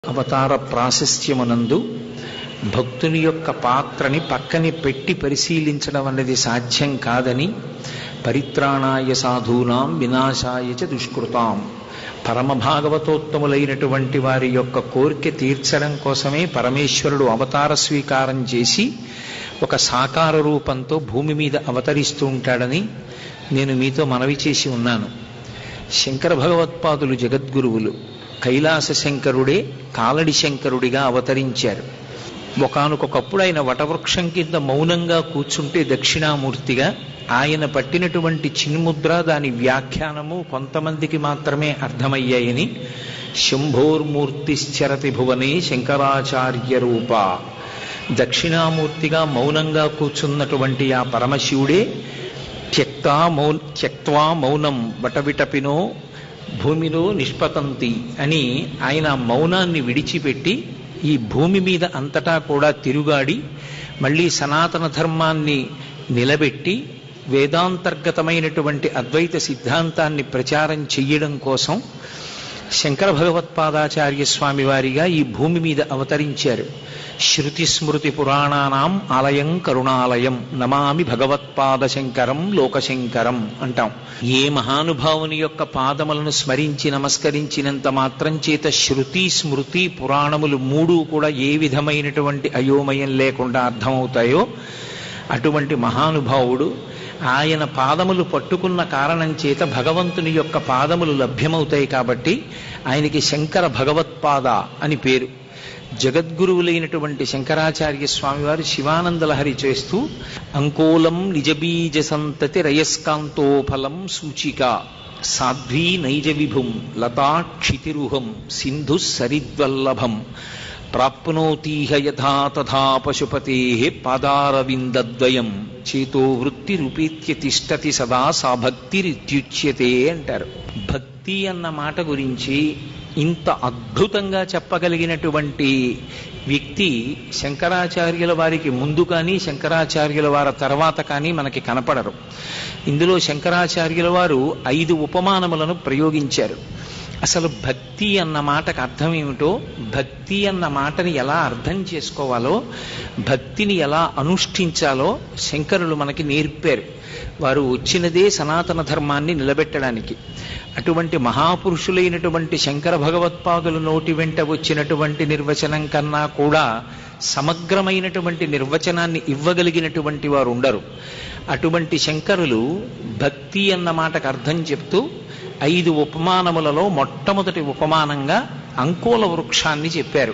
అవతార ప్రాశస్త్యమునందు భక్తుని యొక్క పాత్రని పక్కని పెట్టి పరిశీలించడం అన్నది సాధ్యం కాదని పరిత్రాణాయ సాధూనాం వినాశాయ చ దుష్కృతాం పరమ భాగవతోత్తములైనటువంటి వారి యొక్క కోరిక తీర్చడం కోసమే పరమేశ్వరుడు అవతార స్వీకారం చేసి ఒక సాకార రూపంతో భూమి మీద అవతరిస్తూ ఉంటాడని నేను మీతో మనవి చేసి ఉన్నాను శంకర భగవత్పాదులు జగద్గురువులు కైలాస శంకరుడే కాలడి శంకరుడిగా అవతరించారు ఒకనకొకప్పుడు ఆయన వటవృక్షం కింద మౌనంగా కూర్చుంటే దక్షిణామూర్తిగా ఆయన పట్టినటువంటి చిన్ముద్ర దాని వ్యాఖ్యానము కొంతమందికి మాత్రమే అర్థమయ్యాయని శంభోర్మూర్తిశ్చరతి భువనే శంకరాచార్య రూప దక్షిణామూర్తిగా మౌనంగా కూర్చున్నటువంటి ఆ పరమశివుడే త్యక్తా మౌ త్యక్వా మౌనం వటవిటపినో భూమిలో నిష్పతంతి అని ఆయన మౌనాన్ని విడిచిపెట్టి ఈ భూమి మీద అంతటా కూడా తిరుగాడి మళ్ళీ సనాతన ధర్మాన్ని నిలబెట్టి వేదాంతర్గతమైనటువంటి అద్వైత సిద్ధాంతాన్ని ప్రచారం చెయ్యడం కోసం శంకర భగవత్పాదాచార్య స్వామి వారిగా ఈ భూమి మీద అవతరించారు శృతి స్మృతి పురాణానాం ఆలయం కరుణాలయం నమామి భగవత్పాద శంకరం లోకశంకరం అంటాం ఏ మహానుభావుని యొక్క పాదములను స్మరించి నమస్కరించినంత మాత్రం చేత శృతి స్మృతి పురాణములు మూడు కూడా ఏ విధమైనటువంటి అయోమయం లేకుండా అర్థమవుతాయో అటువంటి మహానుభావుడు ఆయన పాదములు పట్టుకున్న కారణం చేత భగవంతుని యొక్క పాదములు లభ్యమవుతాయి కాబట్టి ఆయనకి శంకర భగవత్పాద అని పేరు జగద్గురువులైనటువంటి శంకరాచార్య స్వామివారు శివానందలహరి చేస్తూ అంకోలం నిజబీజ సంతతి రయస్కాంతోఫలం సూచిక సాధ్వీ నైజ విభుం లతాక్షితిరుహం సింధు సరిద్వల్లభం ప్రాప్నోతీహ యథా తథా పశుపతే పాదారవిందద్వయం చేతో వృత్తి రూపీత్య తిష్టతి సదా సా భక్తిరిత్యుచ్యతే అంటారు భక్తి అన్న మాట గురించి ఇంత అద్భుతంగా చెప్పగలిగినటువంటి వ్యక్తి శంకరాచార్యుల వారికి ముందు కానీ శంకరాచార్యుల వారి తర్వాత కానీ మనకి కనపడరు ఇందులో శంకరాచార్యుల వారు ఐదు ఉపమానములను ప్రయోగించారు అసలు భక్తి అన్న మాటకు అర్థం ఏమిటో భక్తి అన్న మాటని ఎలా అర్థం చేసుకోవాలో భక్తిని ఎలా అనుష్ఠించాలో శంకరులు మనకి నేర్పారు వారు వచ్చినదే సనాతన ధర్మాన్ని నిలబెట్టడానికి అటువంటి మహాపురుషులైనటువంటి శంకర భగవత్పాదుల నోటి వెంట వచ్చినటువంటి నిర్వచనం కన్నా కూడా సమగ్రమైనటువంటి నిర్వచనాన్ని ఇవ్వగలిగినటువంటి వారు ఉండరు అటువంటి శంకరులు భక్తి అన్న మాటకు అర్థం చెప్తూ ఐదు ఉపమానములలో మొట్టమొదటి ఉపమానంగా అంకోల వృక్షాన్ని చెప్పారు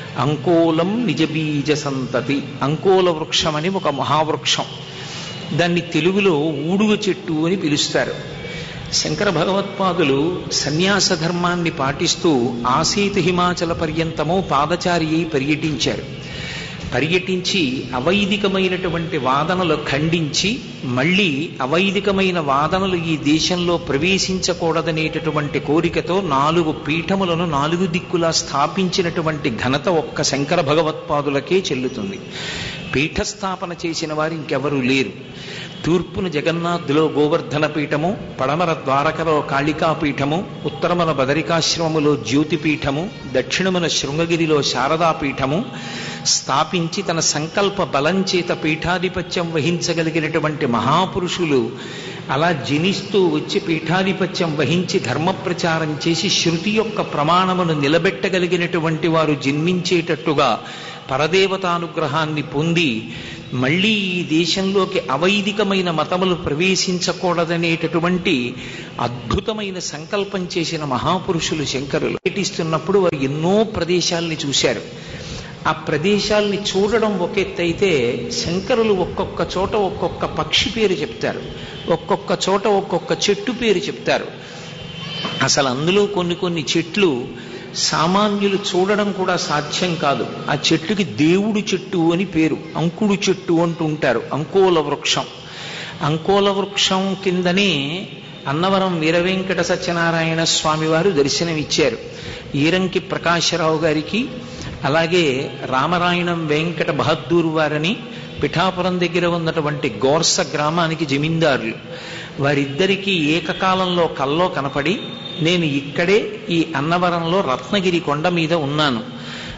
అంకోలం నిజబీజ సంతతి అంకోల వృక్షం అని ఒక మహావృక్షం దాన్ని తెలుగులో ఊడుగ చెట్టు అని పిలుస్తారు శంకర భగవత్పాదులు సన్యాస ధర్మాన్ని పాటిస్తూ ఆసీత హిమాచల పర్యంతము పాదచారి అయి పర్యటించారు పర్యటించి అవైదికమైనటువంటి వాదనలు ఖండించి మళ్ళీ అవైదికమైన వాదనలు ఈ దేశంలో ప్రవేశించకూడదనేటటువంటి కోరికతో నాలుగు పీఠములను నాలుగు దిక్కులా స్థాపించినటువంటి ఘనత ఒక్క శంకర భగవత్పాదులకే చెల్లుతుంది పీఠస్థాపన చేసిన వారు ఇంకెవరూ లేరు తూర్పున జగన్నాథులో గోవర్ధన పీఠము పడమర ద్వారకలో కాళికా పీఠము ఉత్తరమున బదరికాశ్రమములో జ్యోతిపీఠము దక్షిణమున శృంగగిరిలో శారదా పీఠము స్థాపించి తన సంకల్ప బలం చేత పీఠాధిపత్యం వహించగలిగినటువంటి మహాపురుషులు అలా జనిస్తూ వచ్చి పీఠాధిపత్యం వహించి ధర్మ ప్రచారం చేసి శృతి యొక్క ప్రమాణమును నిలబెట్టగలిగినటువంటి వారు జన్మించేటట్టుగా పరదేవతానుగ్రహాన్ని పొంది మళ్ళీ ఈ దేశంలోకి అవైదికమైన మతములు ప్రవేశించకూడదనేటటువంటి అద్భుతమైన సంకల్పం చేసిన మహాపురుషులు శంకరులు పర్యటిస్తున్నప్పుడు వారు ఎన్నో ప్రదేశాల్ని చూశారు ఆ ప్రదేశాల్ని చూడడం ఒక ఎత్తైతే శంకరులు ఒక్కొక్క చోట ఒక్కొక్క పక్షి పేరు చెప్తారు ఒక్కొక్క చోట ఒక్కొక్క చెట్టు పేరు చెప్తారు అసలు అందులో కొన్ని కొన్ని చెట్లు సామాన్యులు చూడడం కూడా సాధ్యం కాదు ఆ చెట్టుకి దేవుడు చెట్టు అని పేరు అంకుడు చెట్టు అంటూ ఉంటారు అంకోల వృక్షం అంకోల వృక్షం కిందనే అన్నవరం వీరవెంకట సత్యనారాయణ స్వామి వారు దర్శనమిచ్చారు ఈరంకి ప్రకాశరావు గారికి అలాగే రామరాయణం వెంకట బహద్దూరు వారని పిఠాపురం దగ్గర ఉన్నటువంటి గోర్స గ్రామానికి జమీందారులు వారిద్దరికీ ఏకకాలంలో కల్లో కనపడి నేను ఇక్కడే ఈ అన్నవరంలో రత్నగిరి కొండ మీద ఉన్నాను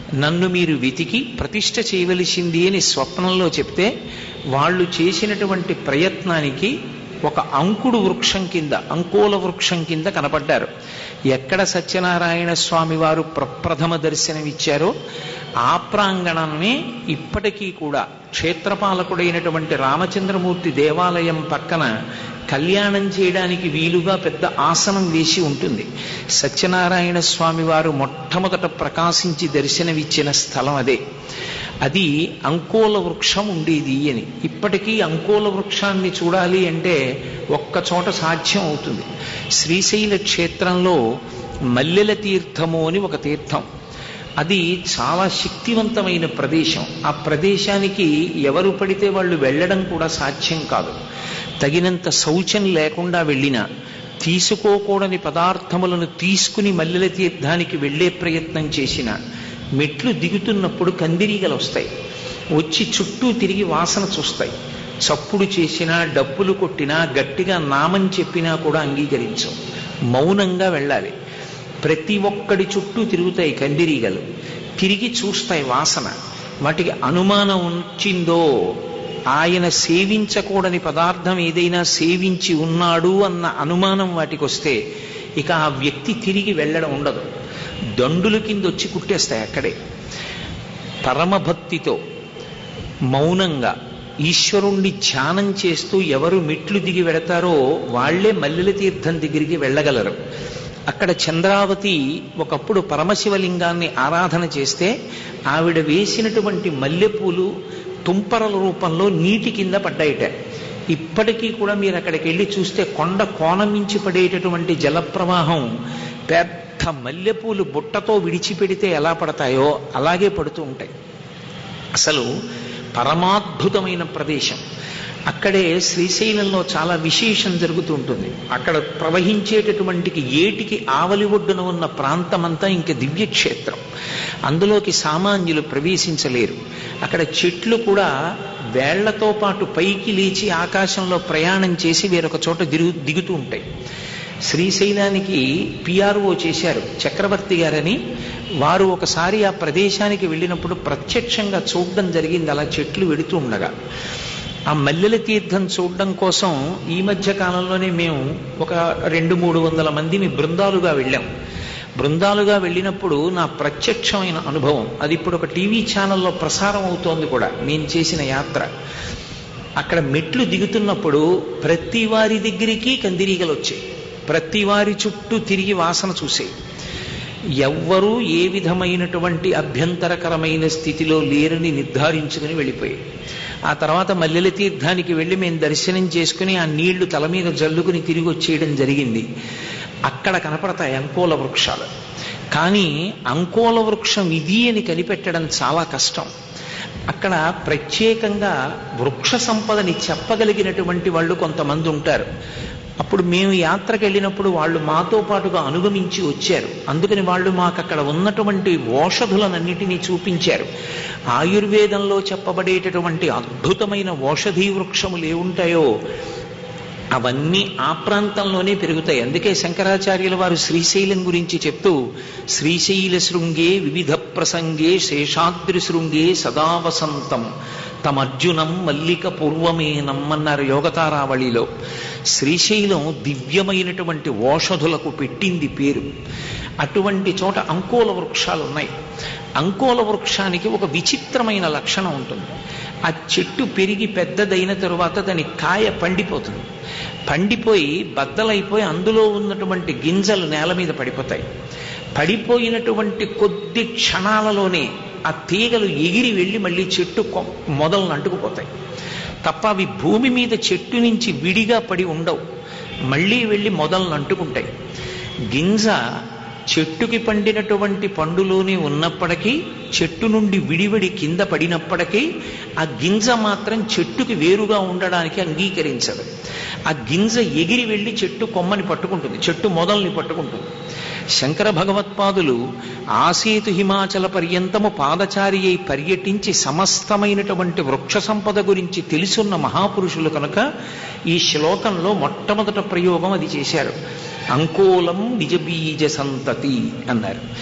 నన్ను మీరు వెతికి ప్రతిష్ఠ చేయవలసింది అని స్వప్నంలో చెప్తే వాళ్ళు చేసినటువంటి ప్రయత్నానికి ఒక అంకుడు వృక్షం కింద అంకోల వృక్షం కింద కనపడ్డారు ఎక్కడ సత్యనారాయణ స్వామి వారు ప్రప్రథమ దర్శనమిచ్చారో ఆ ప్రాంగణాన్ని ఇప్పటికీ కూడా క్షేత్రపాలకుడైనటువంటి రామచంద్రమూర్తి దేవాలయం పక్కన కళ్యాణం చేయడానికి వీలుగా పెద్ద ఆసనం వేసి ఉంటుంది సత్యనారాయణ స్వామి వారు మొట్టమొదట ప్రకాశించి దర్శనమిచ్చిన స్థలం అదే అది అంకోల వృక్షం ఉండేది అని ఇప్పటికీ అంకోల వృక్షాన్ని చూడాలి అంటే ఒక్క చోట సాధ్యం అవుతుంది శ్రీశైల క్షేత్రంలో మల్లెల తీర్థము అని ఒక తీర్థం అది చాలా శక్తివంతమైన ప్రదేశం ఆ ప్రదేశానికి ఎవరు పడితే వాళ్ళు వెళ్ళడం కూడా సాధ్యం కాదు తగినంత శౌచం లేకుండా వెళ్ళినా తీసుకోకూడని పదార్థములను తీసుకుని మల్లెల తీర్థానికి వెళ్ళే ప్రయత్నం చేసిన మెట్లు దిగుతున్నప్పుడు కందిరీగలు వస్తాయి వచ్చి చుట్టూ తిరిగి వాసన చూస్తాయి చప్పుడు చేసినా డప్పులు కొట్టినా గట్టిగా నామం చెప్పినా కూడా అంగీకరించం మౌనంగా వెళ్ళాలి ప్రతి ఒక్కడి చుట్టూ తిరుగుతాయి కందిరీగలు తిరిగి చూస్తాయి వాసన వాటికి అనుమానం వచ్చిందో ఆయన సేవించకూడని పదార్థం ఏదైనా సేవించి ఉన్నాడు అన్న అనుమానం వాటికి వస్తే ఇక ఆ వ్యక్తి తిరిగి వెళ్ళడం ఉండదు దండుల కింద వచ్చి కుట్టేస్తాయి అక్కడే పరమభక్తితో మౌనంగా ఈశ్వరుణ్ణి ధ్యానం చేస్తూ ఎవరు మెట్లు దిగి వెడతారో వాళ్లే మల్లెల తీర్థం దగ్గరికి వెళ్ళగలరు అక్కడ చంద్రావతి ఒకప్పుడు పరమశివలింగాన్ని ఆరాధన చేస్తే ఆవిడ వేసినటువంటి మల్లెపూలు తుంపరల రూపంలో నీటి కింద పడ్డాయిట ఇప్పటికీ కూడా మీరు అక్కడికి వెళ్ళి చూస్తే కొండ కోణం మించి పడేటటువంటి జలప్రవాహం పెద్ద మల్లెపూలు బుట్టతో విడిచిపెడితే ఎలా పడతాయో అలాగే పడుతూ ఉంటాయి అసలు పరమాద్భుతమైన ప్రదేశం అక్కడే శ్రీశైలంలో చాలా విశేషం జరుగుతూ ఉంటుంది అక్కడ ప్రవహించేటటువంటి ఏటికి ఆవలి ఒడ్డున ఉన్న ప్రాంతమంతా ఇంక దివ్యక్షేత్రం అందులోకి సామాన్యులు ప్రవేశించలేరు అక్కడ చెట్లు కూడా వేళ్లతో పాటు పైకి లేచి ఆకాశంలో ప్రయాణం చేసి వేరొక చోట దిగు దిగుతూ ఉంటాయి శ్రీశైలానికి పిఆర్ఓ చేశారు చక్రవర్తి గారని వారు ఒకసారి ఆ ప్రదేశానికి వెళ్ళినప్పుడు ప్రత్యక్షంగా చూడడం జరిగింది అలా చెట్లు వెడుతూ ఉండగా ఆ మల్లెల తీర్థం చూడడం కోసం ఈ మధ్య కాలంలోనే మేము ఒక రెండు మూడు వందల మందిని బృందాలుగా వెళ్ళాం బృందాలుగా వెళ్ళినప్పుడు నా ప్రత్యక్షమైన అనుభవం అది ఇప్పుడు ఒక టీవీ ఛానల్లో ప్రసారం అవుతోంది కూడా నేను చేసిన యాత్ర అక్కడ మెట్లు దిగుతున్నప్పుడు ప్రతి వారి దగ్గరికి కందిరీగలు వచ్చాయి ప్రతి వారి చుట్టూ తిరిగి వాసన చూసాయి ఎవ్వరూ ఏ విధమైనటువంటి అభ్యంతరకరమైన స్థితిలో లేరని నిర్ధారించుకుని వెళ్ళిపోయాయి ఆ తర్వాత మల్లెల తీర్థానికి వెళ్ళి మేము దర్శనం చేసుకుని ఆ నీళ్లు తల మీద జల్లుకుని తిరిగి వచ్చేయడం జరిగింది అక్కడ కనపడతాయి అంకోల వృక్షాలు కానీ అంకోల వృక్షం ఇది అని కనిపెట్టడం చాలా కష్టం అక్కడ ప్రత్యేకంగా వృక్ష సంపదని చెప్పగలిగినటువంటి వాళ్ళు కొంతమంది ఉంటారు అప్పుడు మేము యాత్రకు వెళ్ళినప్పుడు వాళ్ళు మాతో పాటుగా అనుగమించి వచ్చారు అందుకని వాళ్ళు మాకు అక్కడ ఉన్నటువంటి ఓషధులనన్నిటినీ చూపించారు ఆయుర్వేదంలో చెప్పబడేటటువంటి అద్భుతమైన ఓషధీ వృక్షములు ఏముంటాయో అవన్నీ ఆ ప్రాంతంలోనే పెరుగుతాయి అందుకే శంకరాచార్యుల వారు శ్రీశైలం గురించి చెప్తూ శ్రీశైల శృంగే వివిధ ప్రసంగే శేషాద్రి శృంగే సదా వసంతం తమర్జునం మల్లిక పూర్వమేనం అన్నారు యోగతారావళిలో శ్రీశైలం దివ్యమైనటువంటి ఓషధులకు పెట్టింది పేరు అటువంటి చోట అంకోల వృక్షాలు ఉన్నాయి అంకోల వృక్షానికి ఒక విచిత్రమైన లక్షణం ఉంటుంది ఆ చెట్టు పెరిగి పెద్దదైన తరువాత దాని కాయ పండిపోతుంది పండిపోయి బద్దలైపోయి అందులో ఉన్నటువంటి గింజలు నేల మీద పడిపోతాయి పడిపోయినటువంటి కొద్ది క్షణాలలోనే ఆ తీగలు ఎగిరి వెళ్ళి మళ్ళీ చెట్టు మొదలను అంటుకుపోతాయి తప్ప అవి భూమి మీద చెట్టు నుంచి విడిగా పడి ఉండవు మళ్ళీ వెళ్ళి మొదలను అంటుకుంటాయి గింజ చెట్టుకి పండినటువంటి పండులోనే ఉన్నప్పటికీ చెట్టు నుండి విడివిడి కింద పడినప్పటికీ ఆ గింజ మాత్రం చెట్టుకి వేరుగా ఉండడానికి అంగీకరించదు ఆ గింజ ఎగిరి వెళ్ళి చెట్టు కొమ్మని పట్టుకుంటుంది చెట్టు మొదల్ని పట్టుకుంటుంది శంకర భగవత్పాదులు ఆసేతు హిమాచల పర్యంతము పాదచారి అయి పర్యటించి సమస్తమైనటువంటి వృక్ష సంపద గురించి తెలుసున్న మహాపురుషులు కనుక ఈ శ్లోకంలో మొట్టమొదట ప్రయోగం అది చేశారు అంకోలం నిజబీజ సంతతి అన్నారు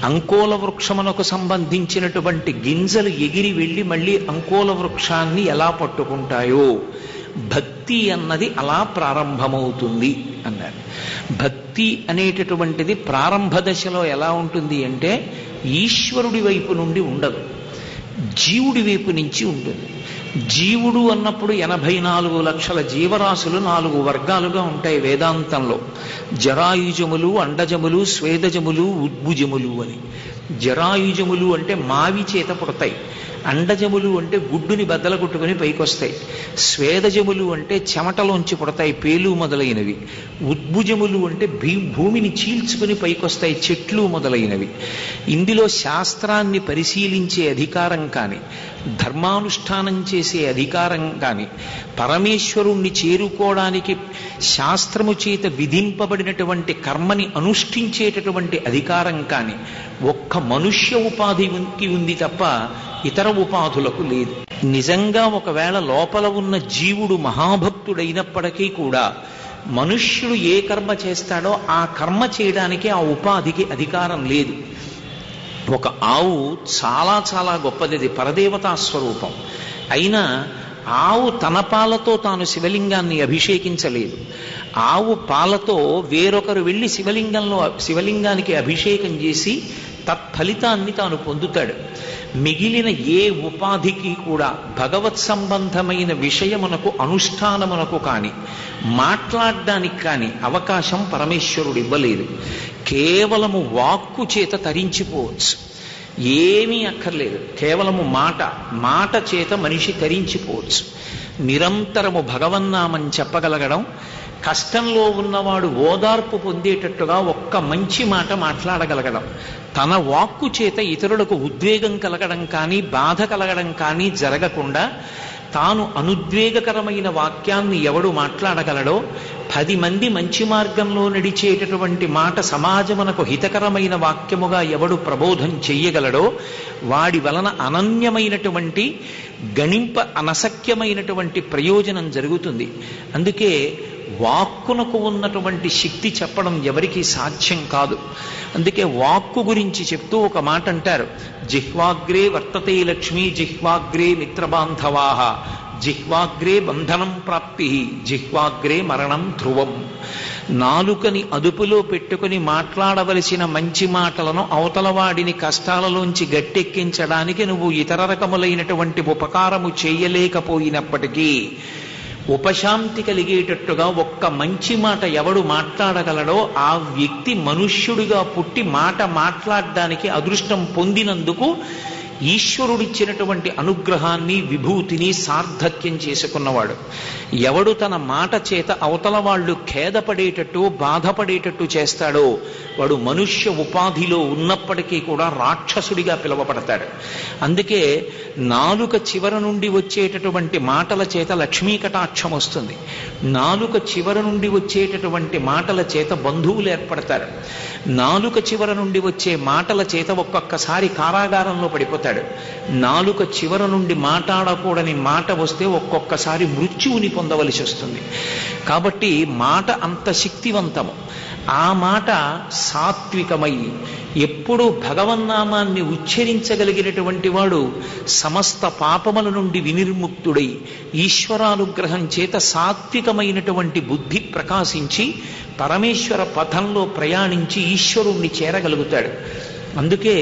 అంకోల వృక్షమునకు సంబంధించినటువంటి గింజలు ఎగిరి వెళ్ళి మళ్ళీ అంకోల వృక్షాన్ని ఎలా పట్టుకుంటాయో భక్తి అన్నది అలా ప్రారంభమవుతుంది అన్నారు భక్తి అనేటటువంటిది ప్రారంభ దశలో ఎలా ఉంటుంది అంటే ఈశ్వరుడి వైపు నుండి ఉండదు జీవుడి వైపు నుంచి ఉంటుంది జీవుడు అన్నప్పుడు ఎనభై నాలుగు లక్షల జీవరాశులు నాలుగు వర్గాలుగా ఉంటాయి వేదాంతంలో జరాయుజములు అండజములు స్వేదజములు ఉద్భుజములు అని జరాయుజములు అంటే మావి చేత పుడతాయి అండజములు అంటే గుడ్డుని బద్దల కొట్టుకుని పైకొస్తాయి స్వేదజములు అంటే చెమటలోంచి పుడతాయి పేలు మొదలైనవి ఉద్భుజములు అంటే భీ భూమిని చీల్చుకుని పైకొస్తాయి చెట్లు మొదలైనవి ఇందులో శాస్త్రాన్ని పరిశీలించే అధికారం కానీ ధర్మానుష్ఠానం చేసే అధికారం కానీ పరమేశ్వరుణ్ణి చేరుకోవడానికి శాస్త్రము చేత విధింపబడినటువంటి కర్మని అనుష్ఠించేటటువంటి అధికారం కానీ ఒక్క మనుష్య ఉపాధికి ఉంది తప్ప ఇతర ఉపాధులకు లేదు నిజంగా ఒకవేళ లోపల ఉన్న జీవుడు మహాభక్తుడైనప్పటికీ కూడా మనుష్యుడు ఏ కర్మ చేస్తాడో ఆ కర్మ చేయడానికి ఆ ఉపాధికి అధికారం లేదు ఒక ఆవు చాలా చాలా గొప్పది అది పరదేవతా స్వరూపం అయినా ఆవు తన పాలతో తాను శివలింగాన్ని అభిషేకించలేదు ఆవు పాలతో వేరొకరు వెళ్ళి శివలింగంలో శివలింగానికి అభిషేకం చేసి తత్ఫలితాన్ని తాను పొందుతాడు మిగిలిన ఏ ఉపాధికి కూడా భగవత్ సంబంధమైన విషయమునకు అనుష్ఠానమునకు కానీ మాట్లాడడానికి కానీ అవకాశం పరమేశ్వరుడు ఇవ్వలేదు కేవలము వాక్కు చేత తరించిపోవచ్చు ఏమీ అక్కర్లేదు కేవలము మాట మాట చేత మనిషి తరించిపోవచ్చు నిరంతరము భగవన్నామని చెప్పగలగడం కష్టంలో ఉన్నవాడు ఓదార్పు పొందేటట్టుగా ఒక్క మంచి మాట మాట్లాడగలగడం తన వాక్కు చేత ఇతరులకు ఉద్వేగం కలగడం కానీ బాధ కలగడం కానీ జరగకుండా తాను అనుద్వేగకరమైన వాక్యాన్ని ఎవడు మాట్లాడగలడో పది మంది మంచి మార్గంలో నడిచేటటువంటి మాట సమాజమునకు హితకరమైన వాక్యముగా ఎవడు ప్రబోధం చెయ్యగలడో వాడి వలన అనన్యమైనటువంటి గణింప అనసఖ్యమైనటువంటి ప్రయోజనం జరుగుతుంది అందుకే వాక్కునకు ఉన్నటువంటి శక్తి చెప్పడం ఎవరికీ సాధ్యం కాదు అందుకే వాక్కు గురించి చెప్తూ ఒక మాట అంటారు జిహ్వాగ్రే వర్తతే లక్ష్మీ జిహ్వాగ్రే మిత్రబాంధవాహ జిహ్వాగ్రే బంధనం ప్రాప్తి జిహ్వాగ్రే మరణం ధ్రువం నాలుకని అదుపులో పెట్టుకుని మాట్లాడవలసిన మంచి మాటలను అవతలవాడిని కష్టాలలోంచి గట్టెక్కించడానికి నువ్వు ఇతర రకములైనటువంటి ఉపకారము చేయలేకపోయినప్పటికీ ఉపశాంతి కలిగేటట్టుగా ఒక్క మంచి మాట ఎవడు మాట్లాడగలడో ఆ వ్యక్తి మనుష్యుడిగా పుట్టి మాట మాట్లాడడానికి అదృష్టం పొందినందుకు ఈశ్వరుడిచ్చినటువంటి అనుగ్రహాన్ని విభూతిని సార్థక్యం చేసుకున్నవాడు ఎవడు తన మాట చేత అవతల వాళ్ళు ఖేదపడేటట్టు బాధపడేటట్టు చేస్తాడో వాడు మనుష్య ఉపాధిలో ఉన్నప్పటికీ కూడా రాక్షసుడిగా పిలువబడతాడు అందుకే నాలుక చివర నుండి వచ్చేటటువంటి మాటల చేత లక్ష్మీ కటాక్షం వస్తుంది నాలుక చివర నుండి వచ్చేటటువంటి మాటల చేత బంధువులు ఏర్పడతారు నాలుక చివర నుండి వచ్చే మాటల చేత ఒక్కొక్కసారి కారాగారంలో పడిపోతాడు నాలుక చివర నుండి మాట్లాడకూడని మాట వస్తే ఒక్కొక్కసారి మృత్యువుని పొందవలసి వస్తుంది కాబట్టి మాట అంత శక్తివంతము ఆ మాట సాత్వికమై ఎప్పుడూ భగవన్నామాన్ని ఉచ్చరించగలిగినటువంటి వాడు సమస్త పాపముల నుండి వినిర్ముక్తుడై ఈశ్వరానుగ్రహం చేత సాత్వికమైనటువంటి బుద్ధి ప్రకాశించి పరమేశ్వర పథంలో ప్రయాణించి ఈశ్వరుణ్ణి చేరగలుగుతాడు అందుకే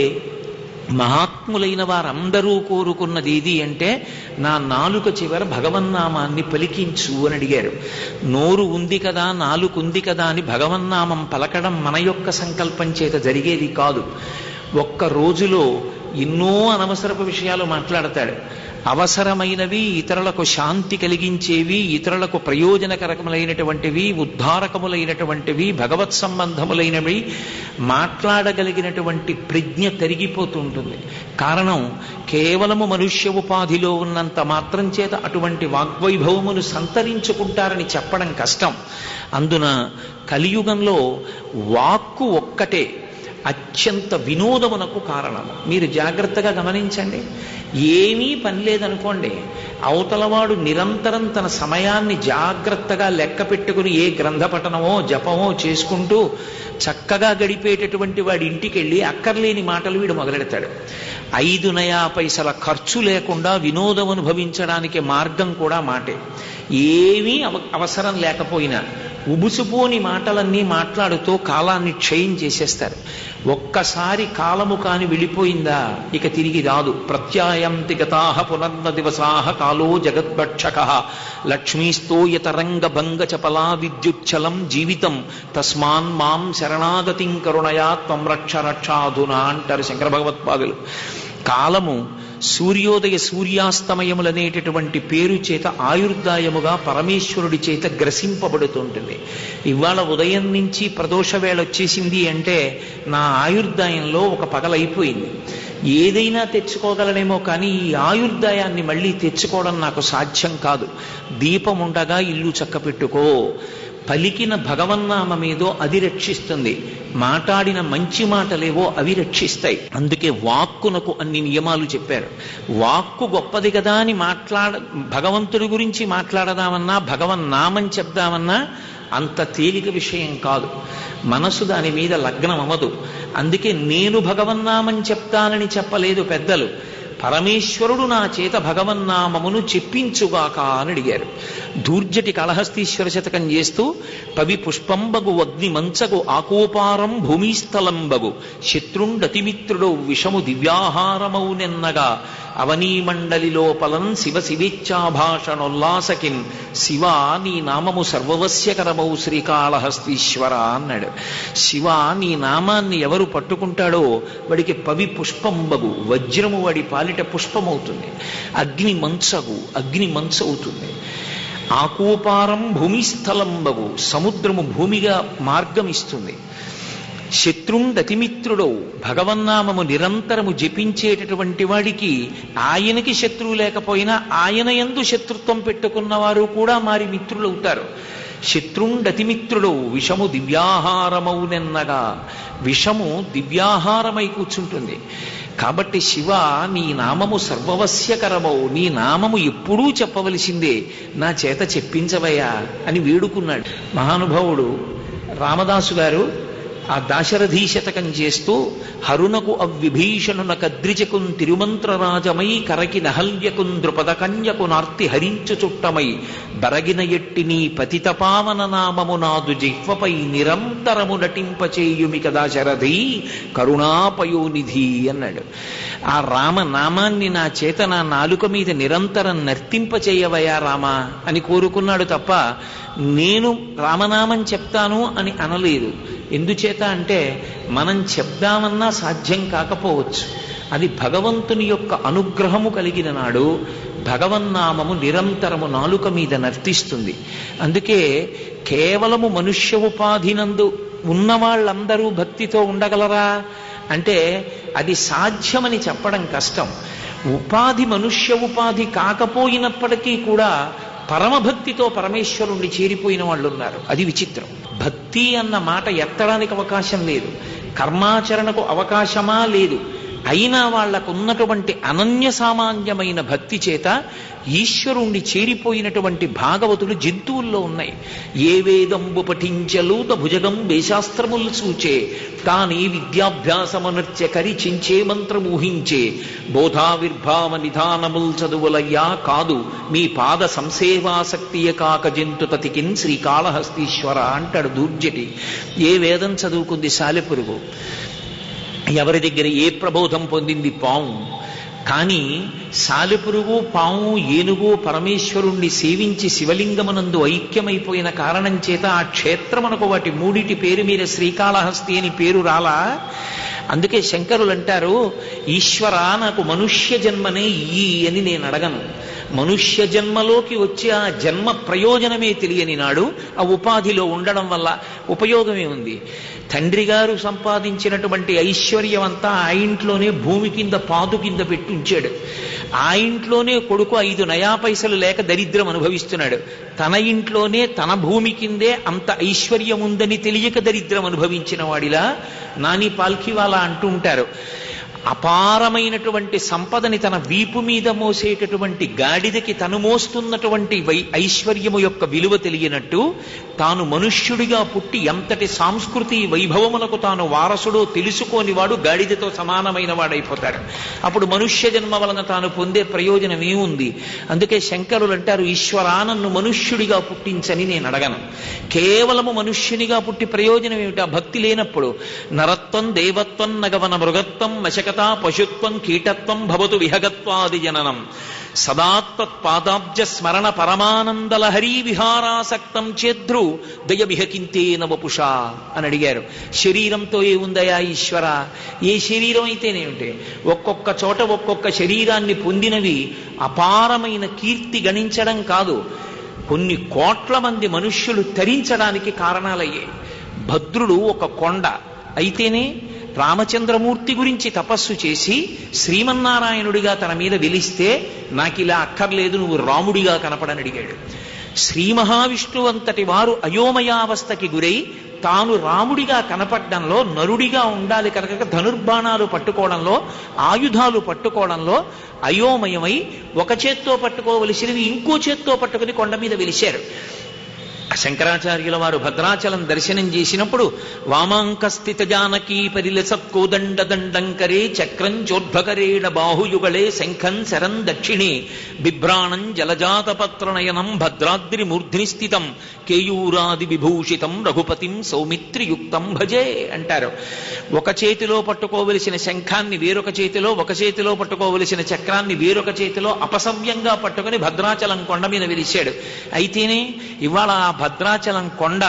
మహాత్ములైన వారందరూ కోరుకున్నది ఏది అంటే నా నాలుక చివర భగవన్నామాన్ని పలికించు అని అడిగారు నోరు ఉంది కదా నాలుక ఉంది కదా అని భగవన్నామం పలకడం మన యొక్క సంకల్పం చేత జరిగేది కాదు ఒక్క రోజులో ఎన్నో అనవసరపు విషయాలు మాట్లాడతాడు అవసరమైనవి ఇతరులకు శాంతి కలిగించేవి ఇతరులకు ప్రయోజనకరకములైనటువంటివి ఉద్ధారకములైనటువంటివి భగవత్ సంబంధములైనవి మాట్లాడగలిగినటువంటి ప్రజ్ఞ తరిగిపోతుంటుంది కారణం కేవలము మనుష్య ఉపాధిలో ఉన్నంత మాత్రం చేత అటువంటి వాగ్వైభవమును సంతరించుకుంటారని చెప్పడం కష్టం అందున కలియుగంలో వాక్కు ఒక్కటే అత్యంత వినోదమునకు కారణము మీరు జాగ్రత్తగా గమనించండి ఏమీ పని లేదనుకోండి అవతలవాడు నిరంతరం తన సమయాన్ని జాగ్రత్తగా లెక్క పెట్టుకుని ఏ గ్రంథ పఠనమో జపమో చేసుకుంటూ చక్కగా గడిపేటటువంటి వాడి ఇంటికి వెళ్ళి అక్కర్లేని మాటలు వీడు మొదలెడతాడు ఐదు నయా పైసల ఖర్చు లేకుండా వినోదం అనుభవించడానికి మార్గం కూడా మాటే ఏమీ అవ అవసరం లేకపోయినా ఉబుసుపోని మాటలన్నీ మాట్లాడుతూ కాలాన్ని క్షయం చేసేస్తారు ఒక్కసారి కాలము కాని వెళ్ళిపోయిందా ఇక తిరిగి రాదు ప్రత్యాయంతి గతాహ పునర్న దివసాహ కాలో జగద్భక్షక లక్ష్మీస్తోయతరంగ భంగ చపలా విద్యుచ్చలం జీవితం తస్మాన్ మాం శరణాగతిం కరుణయా త్వం రక్ష రక్షాధునా అంటారు శంకర భగవత్పాదులు కాలము సూర్యోదయ సూర్యాస్తమయములనేటటువంటి పేరు చేత ఆయుర్దాయముగా పరమేశ్వరుడి చేత గ్రసింపబడుతుంటుంది ఇవాళ ఉదయం నుంచి ప్రదోష వేళ వచ్చేసింది అంటే నా ఆయుర్దాయంలో ఒక పగలైపోయింది ఏదైనా తెచ్చుకోగలనేమో కానీ ఈ ఆయుర్దాయాన్ని మళ్ళీ తెచ్చుకోవడం నాకు సాధ్యం కాదు దీపం ఉండగా ఇల్లు చక్కపెట్టుకో పలికిన భగవన్నామమేదో అది రక్షిస్తుంది మాట్లాడిన మంచి మాటలేవో అవి రక్షిస్తాయి అందుకే వాక్కునకు అన్ని నియమాలు చెప్పారు వాక్కు గొప్పది కదా అని మాట్లాడ భగవంతుడి గురించి మాట్లాడదామన్నా భగవన్ నామం చెప్దామన్నా అంత తేలిక విషయం కాదు మనసు దాని మీద లగ్నం అవ్వదు అందుకే నేను భగవన్నామం చెప్తానని చెప్పలేదు పెద్దలు పరమేశ్వరుడు నా చేత భగవన్నామమును చెప్పించుగాక అని అడిగారు దూర్జటి కళహస్తీశ్వర శతకం చేస్తూ పవి పుష్పంబగు అగ్ని మంచగు ఆకోపారం భూమిస్థలంబగు శత్రుండతిమిత్రుడు విషము దివ్యాహారమౌనెన్నగా అవనీమండలి లోపలం శివ శివేచ్ఛాభాషణోల్లాసకిన్ శివ నీ నామము సర్వవస్యకరమౌ శ్రీకాళహస్తీశ్వర అన్నాడు శివ నీ నామాన్ని ఎవరు పట్టుకుంటాడో వాడికి పవి పుష్పంబగు వజ్రము వాడి పాలిట పుష్పమవుతుంది అగ్ని మంచగు అగ్ని మంచు అవుతుంది ఆకూపారం భూమిస్థలంబగు సముద్రము భూమిగా మార్గం ఇస్తుంది శత్రుండతిమిత్రుడో భగవన్నామము నిరంతరము జపించేటటువంటి వాడికి ఆయనకి శత్రువు లేకపోయినా ఆయన ఎందు శత్రుత్వం పెట్టుకున్నవారు కూడా మారి మిత్రులవుతారు శత్రుండతిమిత్రుడు విషము దివ్యాహారమౌనెన్నగా విషము దివ్యాహారమై కూర్చుంటుంది కాబట్టి శివ నీ నామము సర్వవస్యకరమౌ నీ నామము ఎప్పుడూ చెప్పవలసిందే నా చేత చెప్పించవయ్యా అని వేడుకున్నాడు మహానుభావుడు రామదాసు గారు ఆ దాశరథీ శతకం చేస్తూ హరునకు అవ్విభీషణున కద్రిజకున్ తిరుమంత్రరాజమై కరకి నహల్యకున్ ద్రుపద కన్యకు నార్తి హరించు చుట్టమై బరగిన ఎట్టి నీ పతితపావన నామము నాదు జిహ్వపై నిరంతరము నటింపచేయుమిక దాశరథి కరుణాపయోనిధి అన్నాడు ఆ రామ నామాన్ని నా చేత నా నాలుక మీద నిరంతరం నర్తింపచేయవయా రామ అని కోరుకున్నాడు తప్ప నేను రామనామం చెప్తాను అని అనలేదు ఎందుచేత అంటే మనం చెప్దామన్నా సాధ్యం కాకపోవచ్చు అది భగవంతుని యొక్క అనుగ్రహము కలిగిన నాడు భగవన్నామము నిరంతరము నాలుక మీద నర్తిస్తుంది అందుకే కేవలము మనుష్య ఉపాధినందు ఉన్న వాళ్ళందరూ భక్తితో ఉండగలరా అంటే అది సాధ్యమని చెప్పడం కష్టం ఉపాధి మనుష్య ఉపాధి కాకపోయినప్పటికీ కూడా పరమభక్తితో పరమేశ్వరుణ్ణి చేరిపోయిన వాళ్ళు ఉన్నారు అది విచిత్రం భక్తి అన్న మాట ఎత్తడానికి అవకాశం లేదు కర్మాచరణకు అవకాశమా లేదు అయినా వాళ్లకు ఉన్నటువంటి అనన్య సామాన్యమైన భక్తి చేత ఈశ్వరుణ్ణి చేరిపోయినటువంటి భాగవతులు జంతువుల్లో ఉన్నాయి ఏ వేదంబు పఠించలూత భుజగం వేశాస్త్రములు చూచే తానే విద్యాభ్యాసమనర్చ కరిచించే మంత్రమూహించే బోధావిర్భావ నిధానముల్ చదువులయ్యా కాదు మీ పాద సంసేవాసక్తియ కాక జంతుతతికిన్ శ్రీకాళహస్తీశ్వర అంటాడు దూర్జటి ఏ వేదం చదువుకుంది సాలెపురుగు ఎవరి దగ్గర ఏ ప్రబోధం పొందింది పాము కానీ సాలెపురుగు పాము ఏనుగు పరమేశ్వరుణ్ణి సేవించి శివలింగమునందు ఐక్యమైపోయిన కారణం చేత ఆ క్షేత్రమునకు వాటి మూడిటి పేరు మీద శ్రీకాళహస్తి అని పేరు రాలా అందుకే శంకరులు అంటారు ఈశ్వర నాకు మనుష్య జన్మనే ఇయ్యి అని నేను అడగను మనుష్య జన్మలోకి వచ్చి ఆ జన్మ ప్రయోజనమే తెలియని నాడు ఆ ఉపాధిలో ఉండడం వల్ల ఉపయోగమే ఉంది తండ్రి గారు సంపాదించినటువంటి ఐశ్వర్యం అంతా ఆ ఇంట్లోనే భూమి కింద పాదు కింద పెట్టి ఉంచాడు ఆ ఇంట్లోనే కొడుకు ఐదు నయా పైసలు లేక దరిద్రం అనుభవిస్తున్నాడు తన ఇంట్లోనే తన భూమి కిందే అంత ఐశ్వర్యం ఉందని తెలియక దరిద్రం అనుభవించిన వాడిలా నాని పాల్కివాలా అంటూ ఉంటారు అపారమైనటువంటి సంపదని తన వీపు మీద మోసేటటువంటి గాడిదకి తను మోస్తున్నటువంటి వై ఐశ్వర్యము యొక్క విలువ తెలియనట్టు తాను మనుష్యుడిగా పుట్టి ఎంతటి సాంస్కృతి వైభవములకు తాను వారసుడో తెలుసుకోని వాడు గాడిదతో సమానమైన వాడైపోతాడు అప్పుడు మనుష్య జన్మ వలన తాను పొందే ప్రయోజనం ఏముంది అందుకే శంకరులు అంటారు ఈశ్వరా నన్ను మనుష్యుడిగా పుట్టించని నేను అడగను కేవలము మనుష్యునిగా పుట్టి ప్రయోజనం ఏమిటా భక్తి లేనప్పుడు నరత్వం దేవత్వం నగవన మృగత్వం మశకత పశుత్వం కీటత్వం భవతు విహగత్వాది జననం సదాత్పాదాబ్జ స్మరణ పరమానందలహరీ విహారాసక్తం చేద్రు దయమిహకింతే నవపుష అని అడిగారు శరీరంతో ఏముందయా ఈశ్వర ఏ శరీరం అయితేనేమిటి ఒక్కొక్క చోట ఒక్కొక్క శరీరాన్ని పొందినవి అపారమైన కీర్తి గణించడం కాదు కొన్ని కోట్ల మంది మనుష్యులు తరించడానికి కారణాలయ్యాయి భద్రుడు ఒక కొండ అయితేనే రామచంద్రమూర్తి గురించి తపస్సు చేసి శ్రీమన్నారాయణుడిగా తన మీద వెలిస్తే నాకు ఇలా అక్కర్లేదు నువ్వు రాముడిగా కనపడని అడిగాడు శ్రీ మహావిష్ణువు అంతటి వారు అయోమయావస్థకి గురై తాను రాముడిగా కనపడడంలో నరుడిగా ఉండాలి కనుక ధనుర్బాణాలు పట్టుకోవడంలో ఆయుధాలు పట్టుకోవడంలో అయోమయమై ఒక చేత్తో పట్టుకోవలసినవి ఇంకో చేత్తో పట్టుకుని కొండ మీద వెలిశారు శంకరాచార్యుల వారు భద్రాచలం దర్శనం చేసినప్పుడు వామాంక స్థిత జానకీ పరిలసత్కోదండ దండంకరే చక్రం చోద్భకరేణ బాహుయుగళే శంఖం శరం దక్షిణే బిభ్రాణం జలజాతపత్రనయనం భద్రాద్రి మూర్ధ్ని స్థితం కేయూరాది విభూషితం రఘుపతిం సౌమిత్రియుక్తం భజే అంటారు ఒక చేతిలో పట్టుకోవలసిన శంఖాన్ని వేరొక చేతిలో ఒక చేతిలో పట్టుకోవలసిన చక్రాన్ని వేరొక చేతిలో అపసవ్యంగా పట్టుకుని భద్రాచలం కొండ మీద వెలిశాడు అయితేనే ఇవాళ ఆ భద్రాచలం కొండ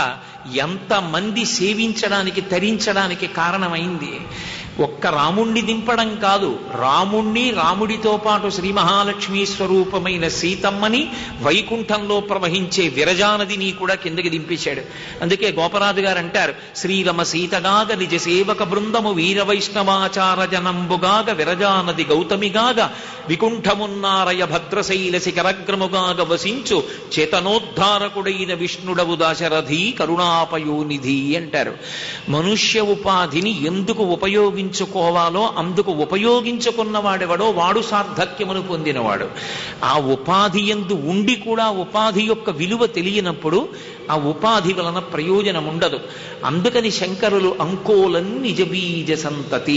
ఎంతమంది సేవించడానికి తరించడానికి కారణమైంది ఒక్క రాముణ్ణి దింపడం కాదు రాముణ్ణి రాముడితో పాటు శ్రీ మహాలక్ష్మి స్వరూపమైన సీతమ్మని వైకుంఠంలో ప్రవహించే విరజానదిని కూడా కిందకి దింపేశాడు అందుకే గోపరాజు గారు అంటారు శ్రీరమ సీతగాగ నిజ సేవక బృందము వీర వైష్ణవాచార జనంబుగాగ విరజానది గౌతమిగాగ వికుంఠమున్నారయ భద్రశైల శిఖరగ్రముగాగ వసించు చేతనోద్ధారకుడైన విష్ణుడవు దాశరథి కరుణాపయోనిధి అంటారు మనుష్య ఉపాధిని ఎందుకు ఉపయోగించుకోవాలో అందుకు ఉపయోగించుకున్నవాడెవడో వాడు సార్థక్యమును పొందినవాడు ఆ ఉపాధి ఎందు ఉండి కూడా ఉపాధి యొక్క విలువ తెలియనప్పుడు ఆ ఉపాధి వలన ప్రయోజనం ఉండదు అందుకని శంకరులు అంకోలం నిజబీజ సంతతి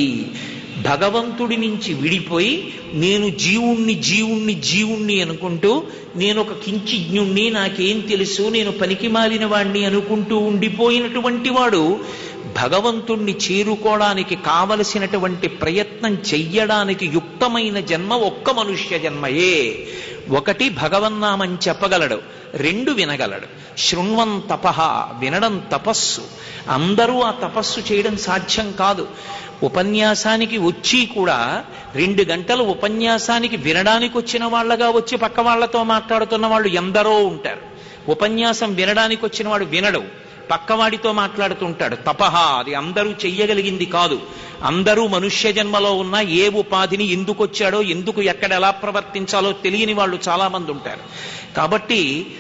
భగవంతుడి నుంచి విడిపోయి నేను జీవుణ్ణి జీవుణ్ణి జీవుణ్ణి అనుకుంటూ నేను ఒక కించిజ్ఞుణ్ణి నాకేం తెలుసు నేను పనికి మాలిన వాణ్ణి అనుకుంటూ ఉండిపోయినటువంటి వాడు భగవంతుణ్ణి చేరుకోవడానికి కావలసినటువంటి ప్రయత్నం చెయ్యడానికి యుక్తమైన జన్మ ఒక్క మనుష్య జన్మయే ఒకటి భగవన్నామం చెప్పగలడు రెండు వినగలడు శృణ్వం తపహ వినడం తపస్సు అందరూ ఆ తపస్సు చేయడం సాధ్యం కాదు ఉపన్యాసానికి వచ్చి కూడా రెండు గంటలు ఉపన్యాసానికి వినడానికి వచ్చిన వాళ్ళగా వచ్చి పక్క వాళ్ళతో మాట్లాడుతున్న వాళ్ళు ఎందరో ఉంటారు ఉపన్యాసం వినడానికి వచ్చిన వాడు వినడు పక్కవాడితో మాట్లాడుతుంటాడు తపహ అది అందరూ చెయ్యగలిగింది కాదు అందరూ మనుష్య జన్మలో ఉన్న ఏ ఉపాధిని ఎందుకు వచ్చాడో ఎందుకు ఎక్కడ ఎలా ప్రవర్తించాలో తెలియని వాళ్ళు చాలా మంది ఉంటారు కాబట్టి